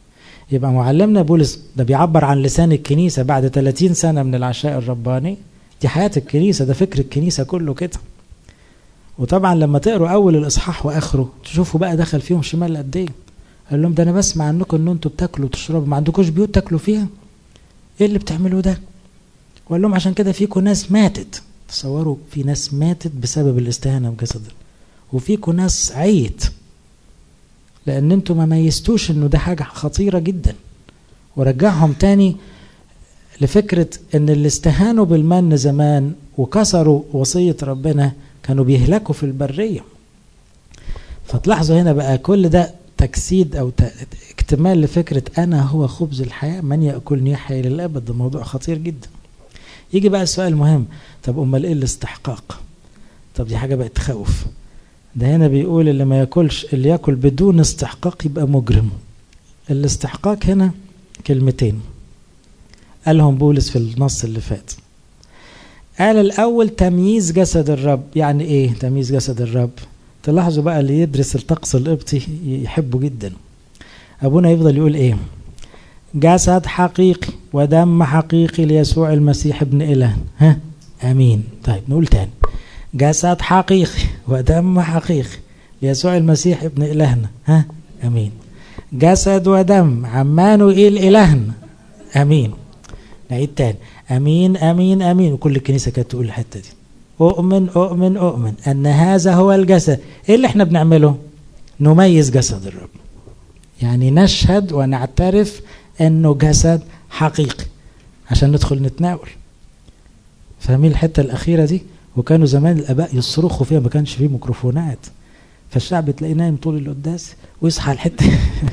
يبقى معلمنا بولس ده بيعبر عن لسان الكنيسة بعد 30 سنة من العشاء الرباني دي حياة الكنيسة ده فكر الكنيسة كله كده وطبعا لما تقروا أول الإصحاح وآخره تشوفوا بقى دخل فيهم شمال قد إيه قال لهم ده أنا بسمع عنكم إن أنتوا بتاكلوا وتشربوا ما عندكوش بيوت تاكلوا فيها إيه اللي بتعملوه ده وقال لهم عشان كده فيكم ناس ماتت تصوروا في ناس ماتت بسبب الاستهانة بجسد وفيكم ناس عيت لان انتوا ما ميزتوش انه ده حاجه خطيره جدا ورجعهم تاني لفكره ان اللي استهانوا بالمن زمان وكسروا وصيه ربنا كانوا بيهلكوا في البريه فتلاحظوا هنا بقى كل ده تجسيد او اكتمال لفكره انا هو خبز الحياه من ياكلني يحيى للابد ده موضوع خطير جدا يجي بقى السؤال المهم طب امال ايه الاستحقاق طب دي حاجه بقت تخوف ده هنا بيقول اللي ما ياكلش اللي ياكل بدون استحقاق يبقى مجرم الاستحقاق هنا كلمتين قالهم بولس في النص اللي فات قال الاول تمييز جسد الرب يعني ايه تمييز جسد الرب تلاحظوا بقى اللي يدرس الطقس القبطي يحبه جدا ابونا يفضل يقول ايه جسد حقيقي ودم حقيقي ليسوع المسيح ابن اله ها امين طيب نقول تاني جسد حقيقي ودم حقيقي ليسوع المسيح ابن إلهنا ها أمين جسد ودم عمانوئيل إلهنا أمين نعيد تاني أمين أمين أمين وكل الكنيسة كانت تقول الحتة دي أؤمن أؤمن أؤمن أن هذا هو الجسد إيه اللي احنا بنعمله نميز جسد الرب يعني نشهد ونعترف أنه جسد حقيقي عشان ندخل نتناول فاهمين الحتة الأخيرة دي وكانوا زمان الاباء يصرخوا فيها ما كانش فيه ميكروفونات فالشعب تلاقيه نايم طول القداس ويصحى على الحته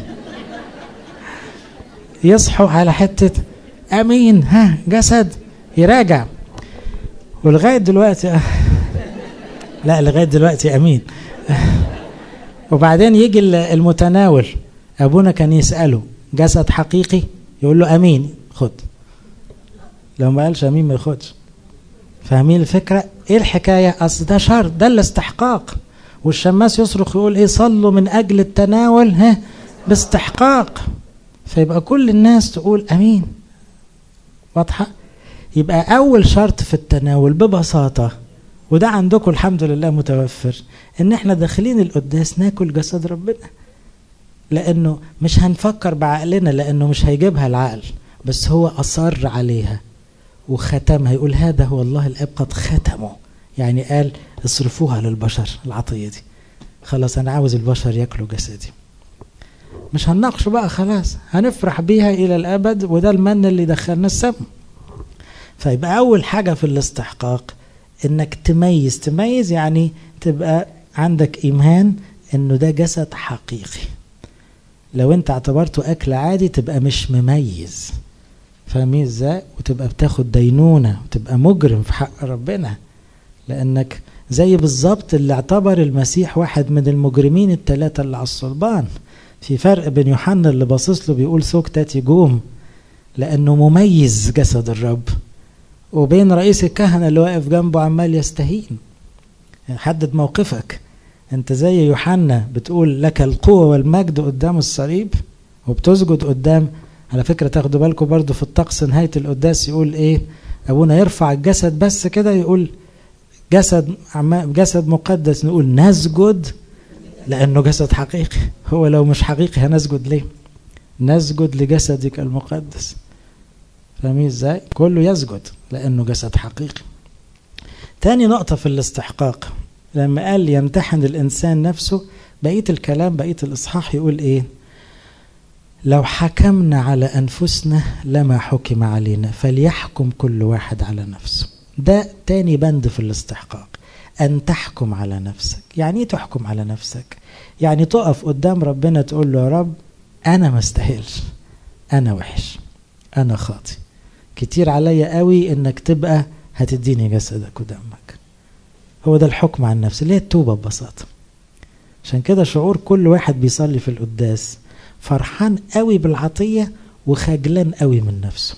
يصحوا على حته امين ها جسد يراجع ولغايه دلوقتي لا لغايه دلوقتي امين وبعدين يجي المتناول ابونا كان يساله جسد حقيقي يقول له امين خد لو ما قالش امين ما ياخدش فاهمين الفكرة ايه الحكاية اصل ده شرط ده الاستحقاق والشماس يصرخ يقول ايه صلوا من اجل التناول ها باستحقاق فيبقى كل الناس تقول امين واضحة يبقى اول شرط في التناول ببساطة وده عندكم الحمد لله متوفر ان احنا داخلين القداس ناكل جسد ربنا لانه مش هنفكر بعقلنا لانه مش هيجيبها العقل بس هو اصر عليها وختمها يقول هذا هو الله الاب قد ختمه يعني قال اصرفوها للبشر العطيه دي خلاص انا عاوز البشر ياكلوا جسدي مش هنناقشه بقى خلاص هنفرح بيها الى الابد وده المن اللي دخلنا السم فيبقى اول حاجه في الاستحقاق انك تميز تميز يعني تبقى عندك ايمان انه ده جسد حقيقي لو انت اعتبرته اكل عادي تبقى مش مميز فاهمين ازاي وتبقى بتاخد دينونه وتبقى مجرم في حق ربنا لانك زي بالظبط اللي اعتبر المسيح واحد من المجرمين الثلاثه اللي على الصلبان في فرق بين يوحنا اللي باصص له بيقول سكتة جوم لانه مميز جسد الرب وبين رئيس الكهنه اللي واقف جنبه عمال يستهين حدد موقفك انت زي يوحنا بتقول لك القوه والمجد قدام الصليب وبتسجد قدام على فكرة تاخدوا بالكم برضو في الطقس نهاية القداس يقول ايه ابونا يرفع الجسد بس كده يقول جسد جسد مقدس نقول نسجد لانه جسد حقيقي هو لو مش حقيقي هنسجد ليه نسجد لجسدك المقدس فاهمين ازاي كله يسجد لانه جسد حقيقي تاني نقطة في الاستحقاق لما قال يمتحن الانسان نفسه بقية الكلام بقية الاصحاح يقول ايه لو حكمنا على أنفسنا لما حكم علينا فليحكم كل واحد على نفسه ده تاني بند في الاستحقاق أن تحكم على نفسك يعني ايه تحكم على نفسك يعني تقف قدام ربنا تقول له يا رب أنا ما استاهلش أنا وحش أنا خاطي كتير عليا قوي إنك تبقى هتديني جسدك ودمك هو ده الحكم على النفس اللي هي التوبة ببساطة عشان كده شعور كل واحد بيصلي في القداس فرحان قوي بالعطية وخجلان قوي من نفسه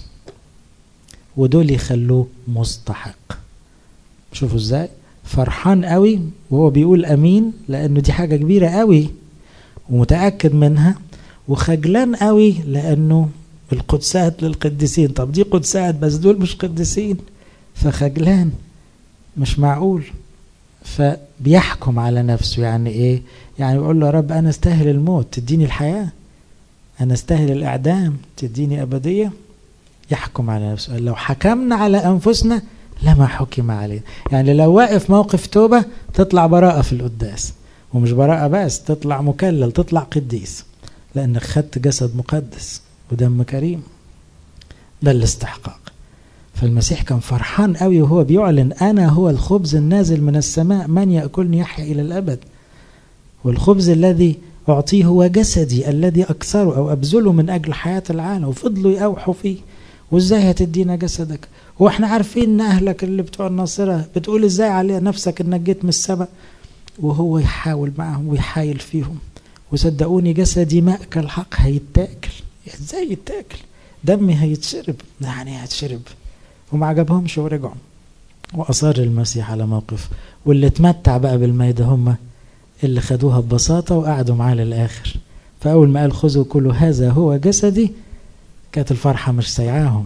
ودول يخلوه مستحق شوفوا ازاي فرحان قوي وهو بيقول امين لانه دي حاجة كبيرة قوي ومتأكد منها وخجلان قوي لانه القدسات للقديسين طب دي قدسات بس دول مش قديسين فخجلان مش معقول فبيحكم على نفسه يعني ايه يعني يقول له يا رب انا استاهل الموت تديني الحياه انا استاهل الاعدام تديني ابديه يحكم على نفسه لو حكمنا على انفسنا لما حكم علينا يعني لو واقف موقف توبه تطلع براءه في القداس ومش براءه بس تطلع مكلل تطلع قديس لانك خدت جسد مقدس ودم كريم ده الاستحقاق فالمسيح كان فرحان قوي وهو بيعلن انا هو الخبز النازل من السماء من ياكلني يحيا الى الابد والخبز الذي اعطيه هو جسدي الذي اكثره او ابذله من اجل حياه العالم وفضلوا يقاوحوا فيه وازاي هتدينا جسدك واحنا عارفين ان اهلك اللي بتوع الناصره بتقول ازاي على نفسك انك جيت من السماء وهو يحاول معهم ويحايل فيهم وصدقوني جسدي ماكل الحق هيتاكل ازاي يتاكل دمي هيتشرب يعني هيتشرب وما عجبهمش ورجعوا وأصر المسيح على موقف واللي اتمتع بقى بالميدة هم اللي خدوها ببساطة وقعدوا معاه للآخر فأول ما قال خذوا كل هذا هو جسدي كانت الفرحة مش سيعاهم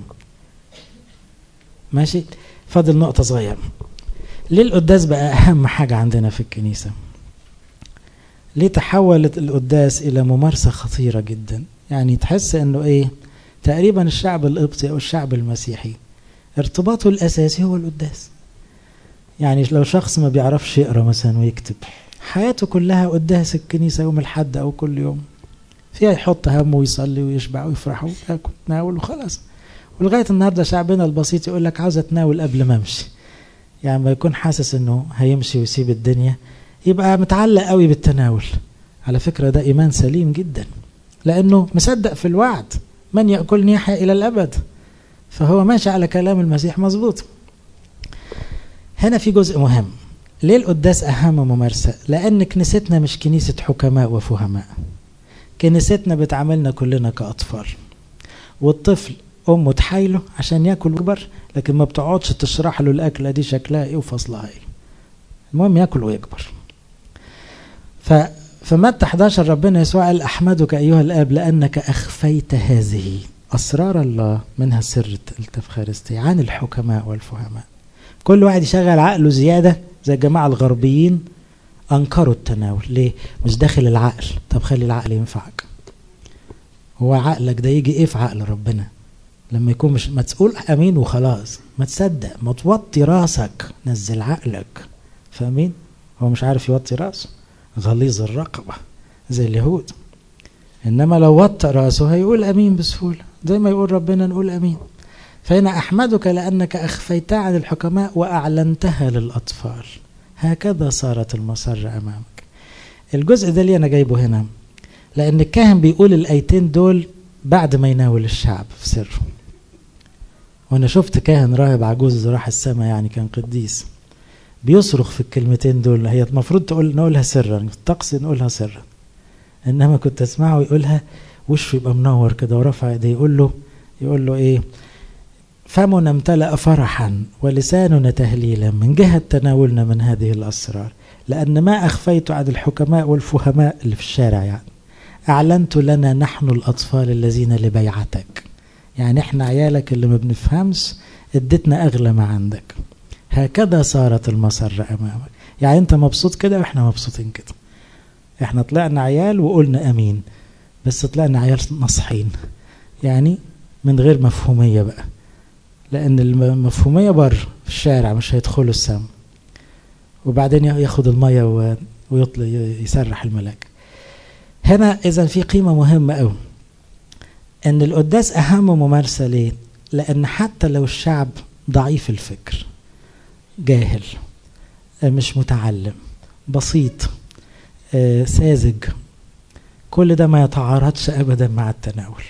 ماشي فاضل نقطة صغيرة ليه القداس بقى أهم حاجة عندنا في الكنيسة ليه تحولت القداس إلى ممارسة خطيرة جدا يعني تحس أنه إيه تقريبا الشعب القبطي أو الشعب المسيحي ارتباطه الأساسي هو القداس يعني لو شخص ما بيعرفش يقرأ مثلا ويكتب حياته كلها قداس الكنيسة يوم الحد أو كل يوم فيها يحط همه ويصلي ويشبع ويفرح وياكل تناول وخلاص ولغاية النهاردة شعبنا البسيط يقول لك عاوز أتناول قبل ما أمشي يعني ما يكون حاسس إنه هيمشي ويسيب الدنيا يبقى متعلق قوي بالتناول على فكرة ده إيمان سليم جدا لأنه مصدق في الوعد من يأكلني يحيا إلى الأبد فهو ماشي على كلام المسيح مظبوط هنا في جزء مهم ليه القداس أهم ممارسة لأن كنيستنا مش كنيسة حكماء وفهماء كنيستنا بتعاملنا كلنا كأطفال والطفل أمه تحايله عشان ياكل ويكبر لكن ما بتقعدش تشرح له الأكلة دي شكلها إيه وفصلها إيه المهم ياكل ويكبر ف فمتى 11 ربنا يسوع قال أحمدك أيها الآب لأنك أخفيت هذه أسرار الله منها سر التفخارستي عن الحكماء والفهماء كل واحد يشغل عقله زيادة زي الجماعة الغربيين أنكروا التناول ليه؟ مش داخل العقل طب خلي العقل ينفعك هو عقلك ده يجي ايه في عقل ربنا لما يكون مش ما تقول امين وخلاص ما تصدق ما توطي راسك نزل عقلك فاهمين هو مش عارف يوطي راسه غليظ الرقبة زي اليهود إنما لو وطى راسه هيقول أمين بسهولة زي ما يقول ربنا نقول أمين فهنا أحمدك لأنك أخفيتها عن الحكماء وأعلنتها للأطفال هكذا صارت المسرة أمامك الجزء ده اللي أنا جايبه هنا لأن الكاهن بيقول الآيتين دول بعد ما يناول الشعب في سره وأنا شفت كاهن راهب عجوز راح السماء يعني كان قديس بيصرخ في الكلمتين دول هي المفروض تقول نقولها سرا الطقس نقولها سرا انما كنت اسمعه يقولها وشه يبقى منور كده ورفع ايديه يقول له يقول له ايه فمنا امتلأ فرحا ولساننا تهليلا من جهة تناولنا من هذه الأسرار لأن ما أخفيت عن الحكماء والفهماء اللي في الشارع يعني أعلنت لنا نحن الأطفال الذين لبيعتك يعني احنا عيالك اللي ما بنفهمش اديتنا أغلى ما عندك هكذا صارت المسرة أمامك يعني أنت مبسوط كده وإحنا مبسوطين كده إحنا طلعنا عيال وقلنا أمين بس طلعنا عيال نصحين يعني من غير مفهومية بقى لأن المفهومية بر في الشارع مش هيدخلوا السم وبعدين ياخد المية ويطلع يسرح الملاك هنا إذا في قيمة مهمة أوي إن القداس أهم ممارسة ليه؟ لأن حتى لو الشعب ضعيف الفكر جاهل مش متعلم بسيط ساذج كل ده ما يتعارضش ابدا مع التناول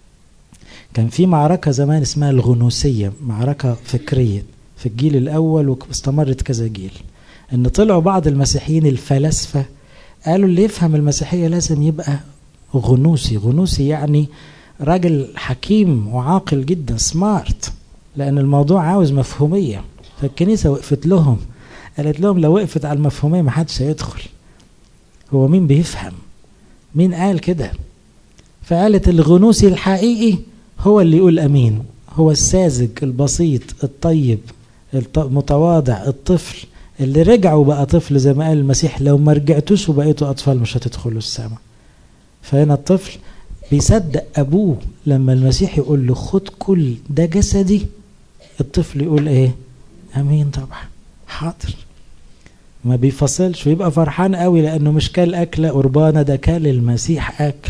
كان في معركة زمان اسمها الغنوسية معركة فكرية في الجيل الأول واستمرت كذا جيل إن طلعوا بعض المسيحيين الفلاسفة قالوا اللي يفهم المسيحية لازم يبقى غنوسي غنوسي يعني راجل حكيم وعاقل جدا سمارت لأن الموضوع عاوز مفهومية فالكنيسة وقفت لهم قالت لهم لو وقفت على المفهومية ما حدش هيدخل هو مين بيفهم مين قال كده فقالت الغنوسي الحقيقي هو اللي يقول امين هو الساذج البسيط الطيب المتواضع الطفل اللي رجع وبقى طفل زي ما قال المسيح لو ما رجعتوش وبقيتوا اطفال مش هتدخلوا السماء فهنا الطفل بيصدق ابوه لما المسيح يقول له خد كل ده جسدي الطفل يقول ايه امين طبعا حاضر ما بيفصلش ويبقى فرحان قوي لانه مش كال اكله قربانه ده كال المسيح اكل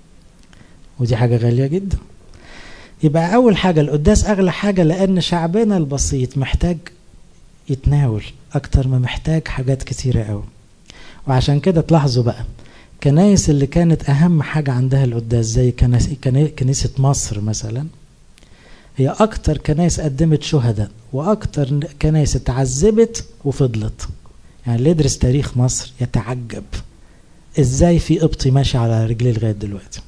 ودي حاجه غاليه جدا يبقى اول حاجه القداس اغلى حاجه لان شعبنا البسيط محتاج يتناول اكتر ما محتاج حاجات كتيره قوي وعشان كده تلاحظوا بقى كنايس اللي كانت اهم حاجه عندها القداس زي كنيسه مصر مثلا هي اكتر كنايس قدمت شهداء واكتر كنايس اتعذبت وفضلت يعني اللي يدرس تاريخ مصر يتعجب ازاي في قبطي ماشي على رجليه لغايه دلوقتي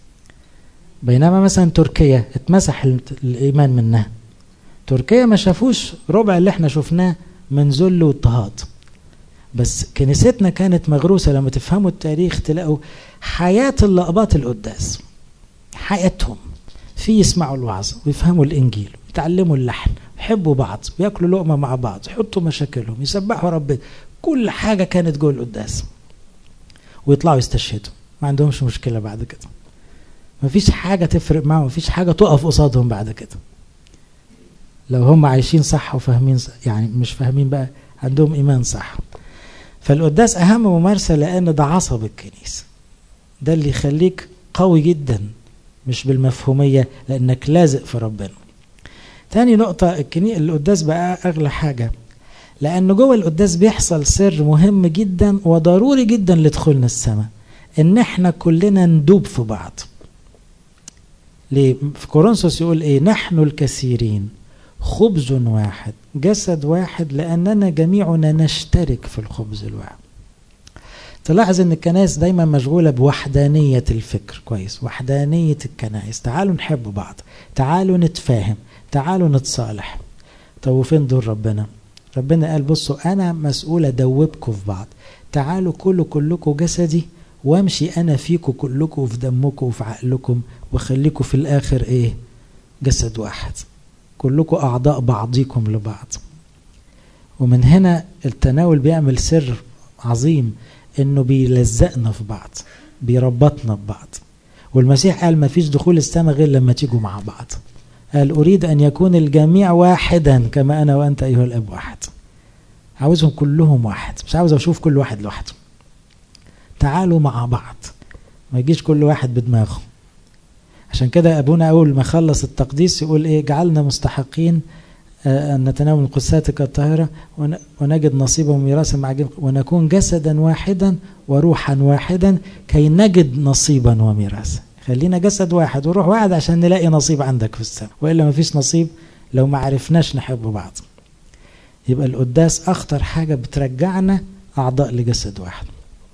بينما مثلا تركيا اتمسح الايمان منها تركيا ما شافوش ربع اللي احنا شفناه من ذل واضطهاد بس كنيستنا كانت مغروسه لما تفهموا التاريخ تلاقوا حياه اللقبات القداس حياتهم في يسمعوا الوعظ ويفهموا الانجيل ويتعلموا اللحن يحبوا بعض وياكلوا لقمه مع بعض يحطوا مشاكلهم يسبحوا ربنا كل حاجه كانت جوه القداس ويطلعوا يستشهدوا ما عندهمش مشكله بعد كده مفيش حاجه تفرق معاهم مفيش حاجه تقف قصادهم بعد كده لو هم عايشين صح وفاهمين صح يعني مش فاهمين بقى عندهم ايمان صح فالقداس اهم ممارسه لان ده عصب الكنيسه ده اللي يخليك قوي جدا مش بالمفهوميه لانك لازق في ربنا تاني نقطة الكني القداس بقى أغلى حاجة لأن جوه القداس بيحصل سر مهم جدا وضروري جدا لدخولنا السماء إن إحنا كلنا ندوب في بعض. ليه؟ في كورنثوس يقول إيه؟ نحن الكثيرين خبز واحد جسد واحد لأننا جميعنا نشترك في الخبز الواحد. تلاحظ ان الكنائس دايما مشغوله بوحدانيه الفكر كويس وحدانيه الكنائس تعالوا نحب بعض تعالوا نتفاهم تعالوا نتصالح طب وفين دور ربنا ربنا قال بصوا انا مسؤول ادوبكم في بعض تعالوا كلوا كلكم جسدي وامشي انا فيكم كلكم وفي دمكم وفي عقلكم واخليكم في الاخر ايه جسد واحد كلكم اعضاء بعضيكم لبعض ومن هنا التناول بيعمل سر عظيم انه بيلزقنا في بعض بيربطنا ببعض والمسيح قال ما فيش دخول السماء غير لما تيجوا مع بعض قال أريد أن يكون الجميع واحدا كما أنا وأنت أيها الأب واحد عاوزهم كلهم واحد مش عاوز أشوف كل واحد لوحده تعالوا مع بعض ما يجيش كل واحد بدماغه عشان كده أبونا أول ما خلص التقديس يقول إيه جعلنا مستحقين أن نتناول من قدساتك الطاهرة ونجد نصيبا وميراثا مع ونكون جسدا واحدا وروحا واحدا كي نجد نصيبا وميراثا خلينا جسد واحد وروح واحد عشان نلاقي نصيب عندك في السماء والا ما فيش نصيب لو ما عرفناش نحب بعض يبقى القداس اخطر حاجه بترجعنا اعضاء لجسد واحد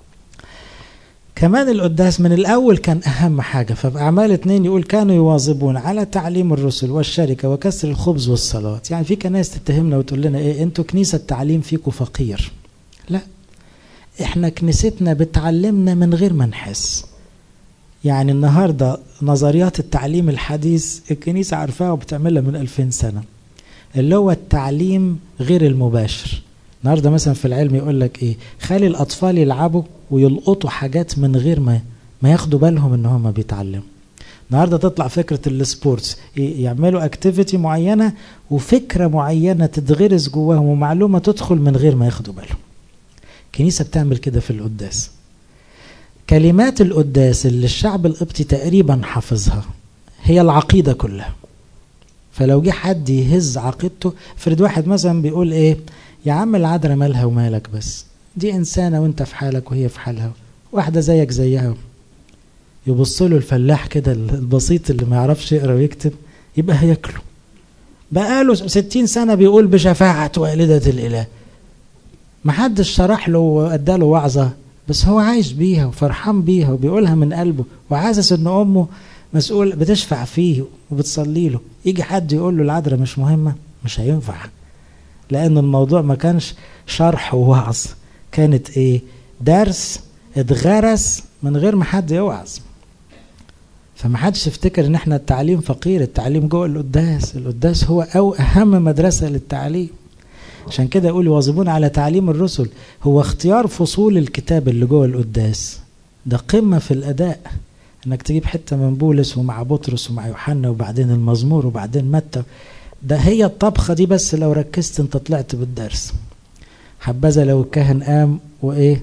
كمان القداس من الاول كان اهم حاجه ففي اعمال اتنين يقول كانوا يواظبون على تعليم الرسل والشركه وكسر الخبز والصلاه يعني في كنايس تتهمنا وتقول لنا ايه انتوا كنيسه التعليم فيكم فقير لا احنا كنيستنا بتعلمنا من غير ما نحس يعني النهارده نظريات التعليم الحديث الكنيسه عارفاها وبتعملها من 2000 سنه اللي هو التعليم غير المباشر النهارده مثلا في العلم يقول لك ايه خلي الاطفال يلعبوا ويلقطوا حاجات من غير ما ما ياخدوا بالهم ان هم بيتعلموا النهارده تطلع فكره السبورتس يعملوا اكتيفيتي معينه وفكره معينه تتغرس جواهم ومعلومه تدخل من غير ما ياخدوا بالهم الكنيسه بتعمل كده في القداس كلمات القداس اللي الشعب القبطي تقريبا حافظها هي العقيدة كلها فلو جه حد يهز عقيدته فرد واحد مثلا بيقول ايه يا عم العذراء مالها ومالك بس دي انسانة وانت في حالك وهي في حالها واحدة زيك زيها يبص له الفلاح كده البسيط اللي ما يعرفش يقرا ويكتب يبقى هياكله بقاله ستين سنة بيقول بشفاعة والدة الإله محدش شرح له واداله وعظة بس هو عايش بيها وفرحان بيها وبيقولها من قلبه وحاسس ان امه مسؤول بتشفع فيه وبتصلي له يجي حد يقول له العذراء مش مهمه مش هينفع لان الموضوع ما كانش شرح ووعظ كانت ايه درس اتغرس من غير ما حد يوعظ فما حدش يفتكر ان احنا التعليم فقير التعليم جوه القداس القداس هو او اهم مدرسه للتعليم عشان كده يقول يواظبون على تعليم الرسل هو اختيار فصول الكتاب اللي جوه القداس ده قمه في الاداء انك تجيب حته من بولس ومع بطرس ومع يوحنا وبعدين المزمور وبعدين متى ده هي الطبخه دي بس لو ركزت انت طلعت بالدرس حبذا لو الكاهن قام وايه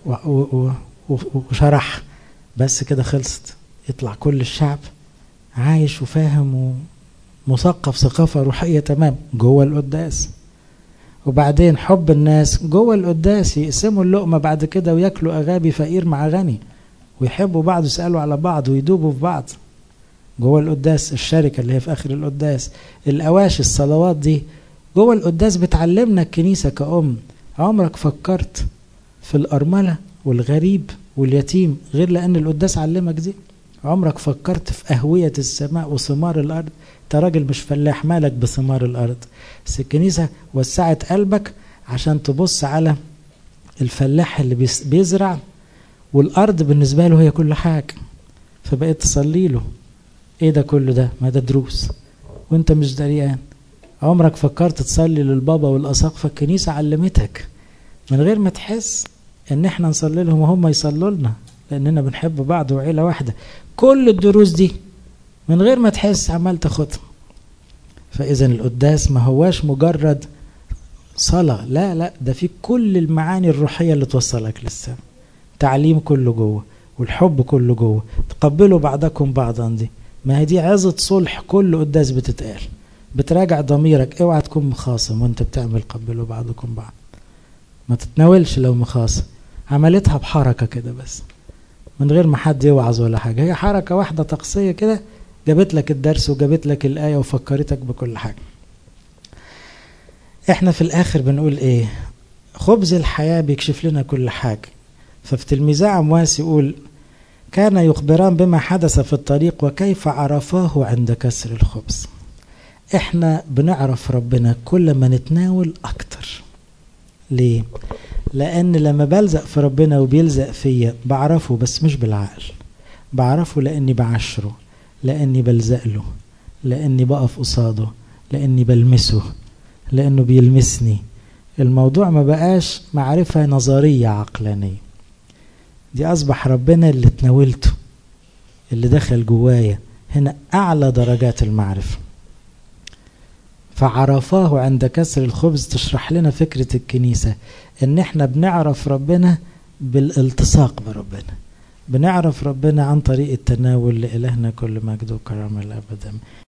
وشرح بس كده خلصت يطلع كل الشعب عايش وفاهم ومثقف ثقافه روحيه تمام جوه القداس وبعدين حب الناس جوه القداس يقسموا اللقمه بعد كده وياكلوا اغابي فقير مع غني ويحبوا بعض ويسالوا على بعض ويدوبوا في بعض جوه القداس الشركه اللي هي في اخر القداس الاواشي الصلوات دي جوه القداس بتعلمنا الكنيسه كأم عمرك فكرت في الأرملة والغريب واليتيم غير لأن القداس علمك دي عمرك فكرت في أهوية السماء وثمار الأرض أنت راجل مش فلاح مالك بثمار الأرض بس الكنيسة وسعت قلبك عشان تبص على الفلاح اللي بيزرع والأرض بالنسبة له هي كل حاجة فبقيت تصلي له ايه ده كله ده ما ده دروس وانت مش دريان عمرك فكرت تصلي للبابا والأساقفة الكنيسة علمتك من غير ما تحس ان احنا نصلي لهم وهم يصلوا لنا لاننا بنحب بعض وعيلة واحدة كل الدروس دي من غير ما تحس عمال تاخدها فاذا القداس ما هواش مجرد صلاة لا لا ده في كل المعاني الروحية اللي توصلك للسماء تعليم كله جوه والحب كله جوه تقبلوا بعضكم بعضا دي ما هي دي عظة صلح كل قداس بتتقال بتراجع ضميرك اوعى تكون مخاصم وانت بتعمل قبلوا بعضكم بعض ما تتناولش لو مخاصم عملتها بحركة كده بس من غير ما حد يوعظ ولا حاجة هي حركة واحدة طقسية كده جابت لك الدرس وجابت لك الآية وفكرتك بكل حاجة احنا في الآخر بنقول ايه خبز الحياة بيكشف لنا كل حاجة ففي تلميذة عمواس يقول كان يخبران بما حدث في الطريق وكيف عرفاه عند كسر الخبز احنا بنعرف ربنا كل ما نتناول اكتر ليه لان لما بلزق في ربنا وبيلزق فيا بعرفه بس مش بالعقل بعرفه لاني بعشره لاني بلزق له لاني بقف قصاده لاني بلمسه لانه بيلمسني الموضوع ما بقاش معرفة نظرية عقلانية دي أصبح ربنا اللي تناولته اللي دخل جوايا هنا أعلى درجات المعرفة فعرفاه عند كسر الخبز تشرح لنا فكرة الكنيسة ان احنا بنعرف ربنا بالالتصاق بربنا بنعرف ربنا عن طريق التناول لإلهنا كل مجد وكرامة الأبد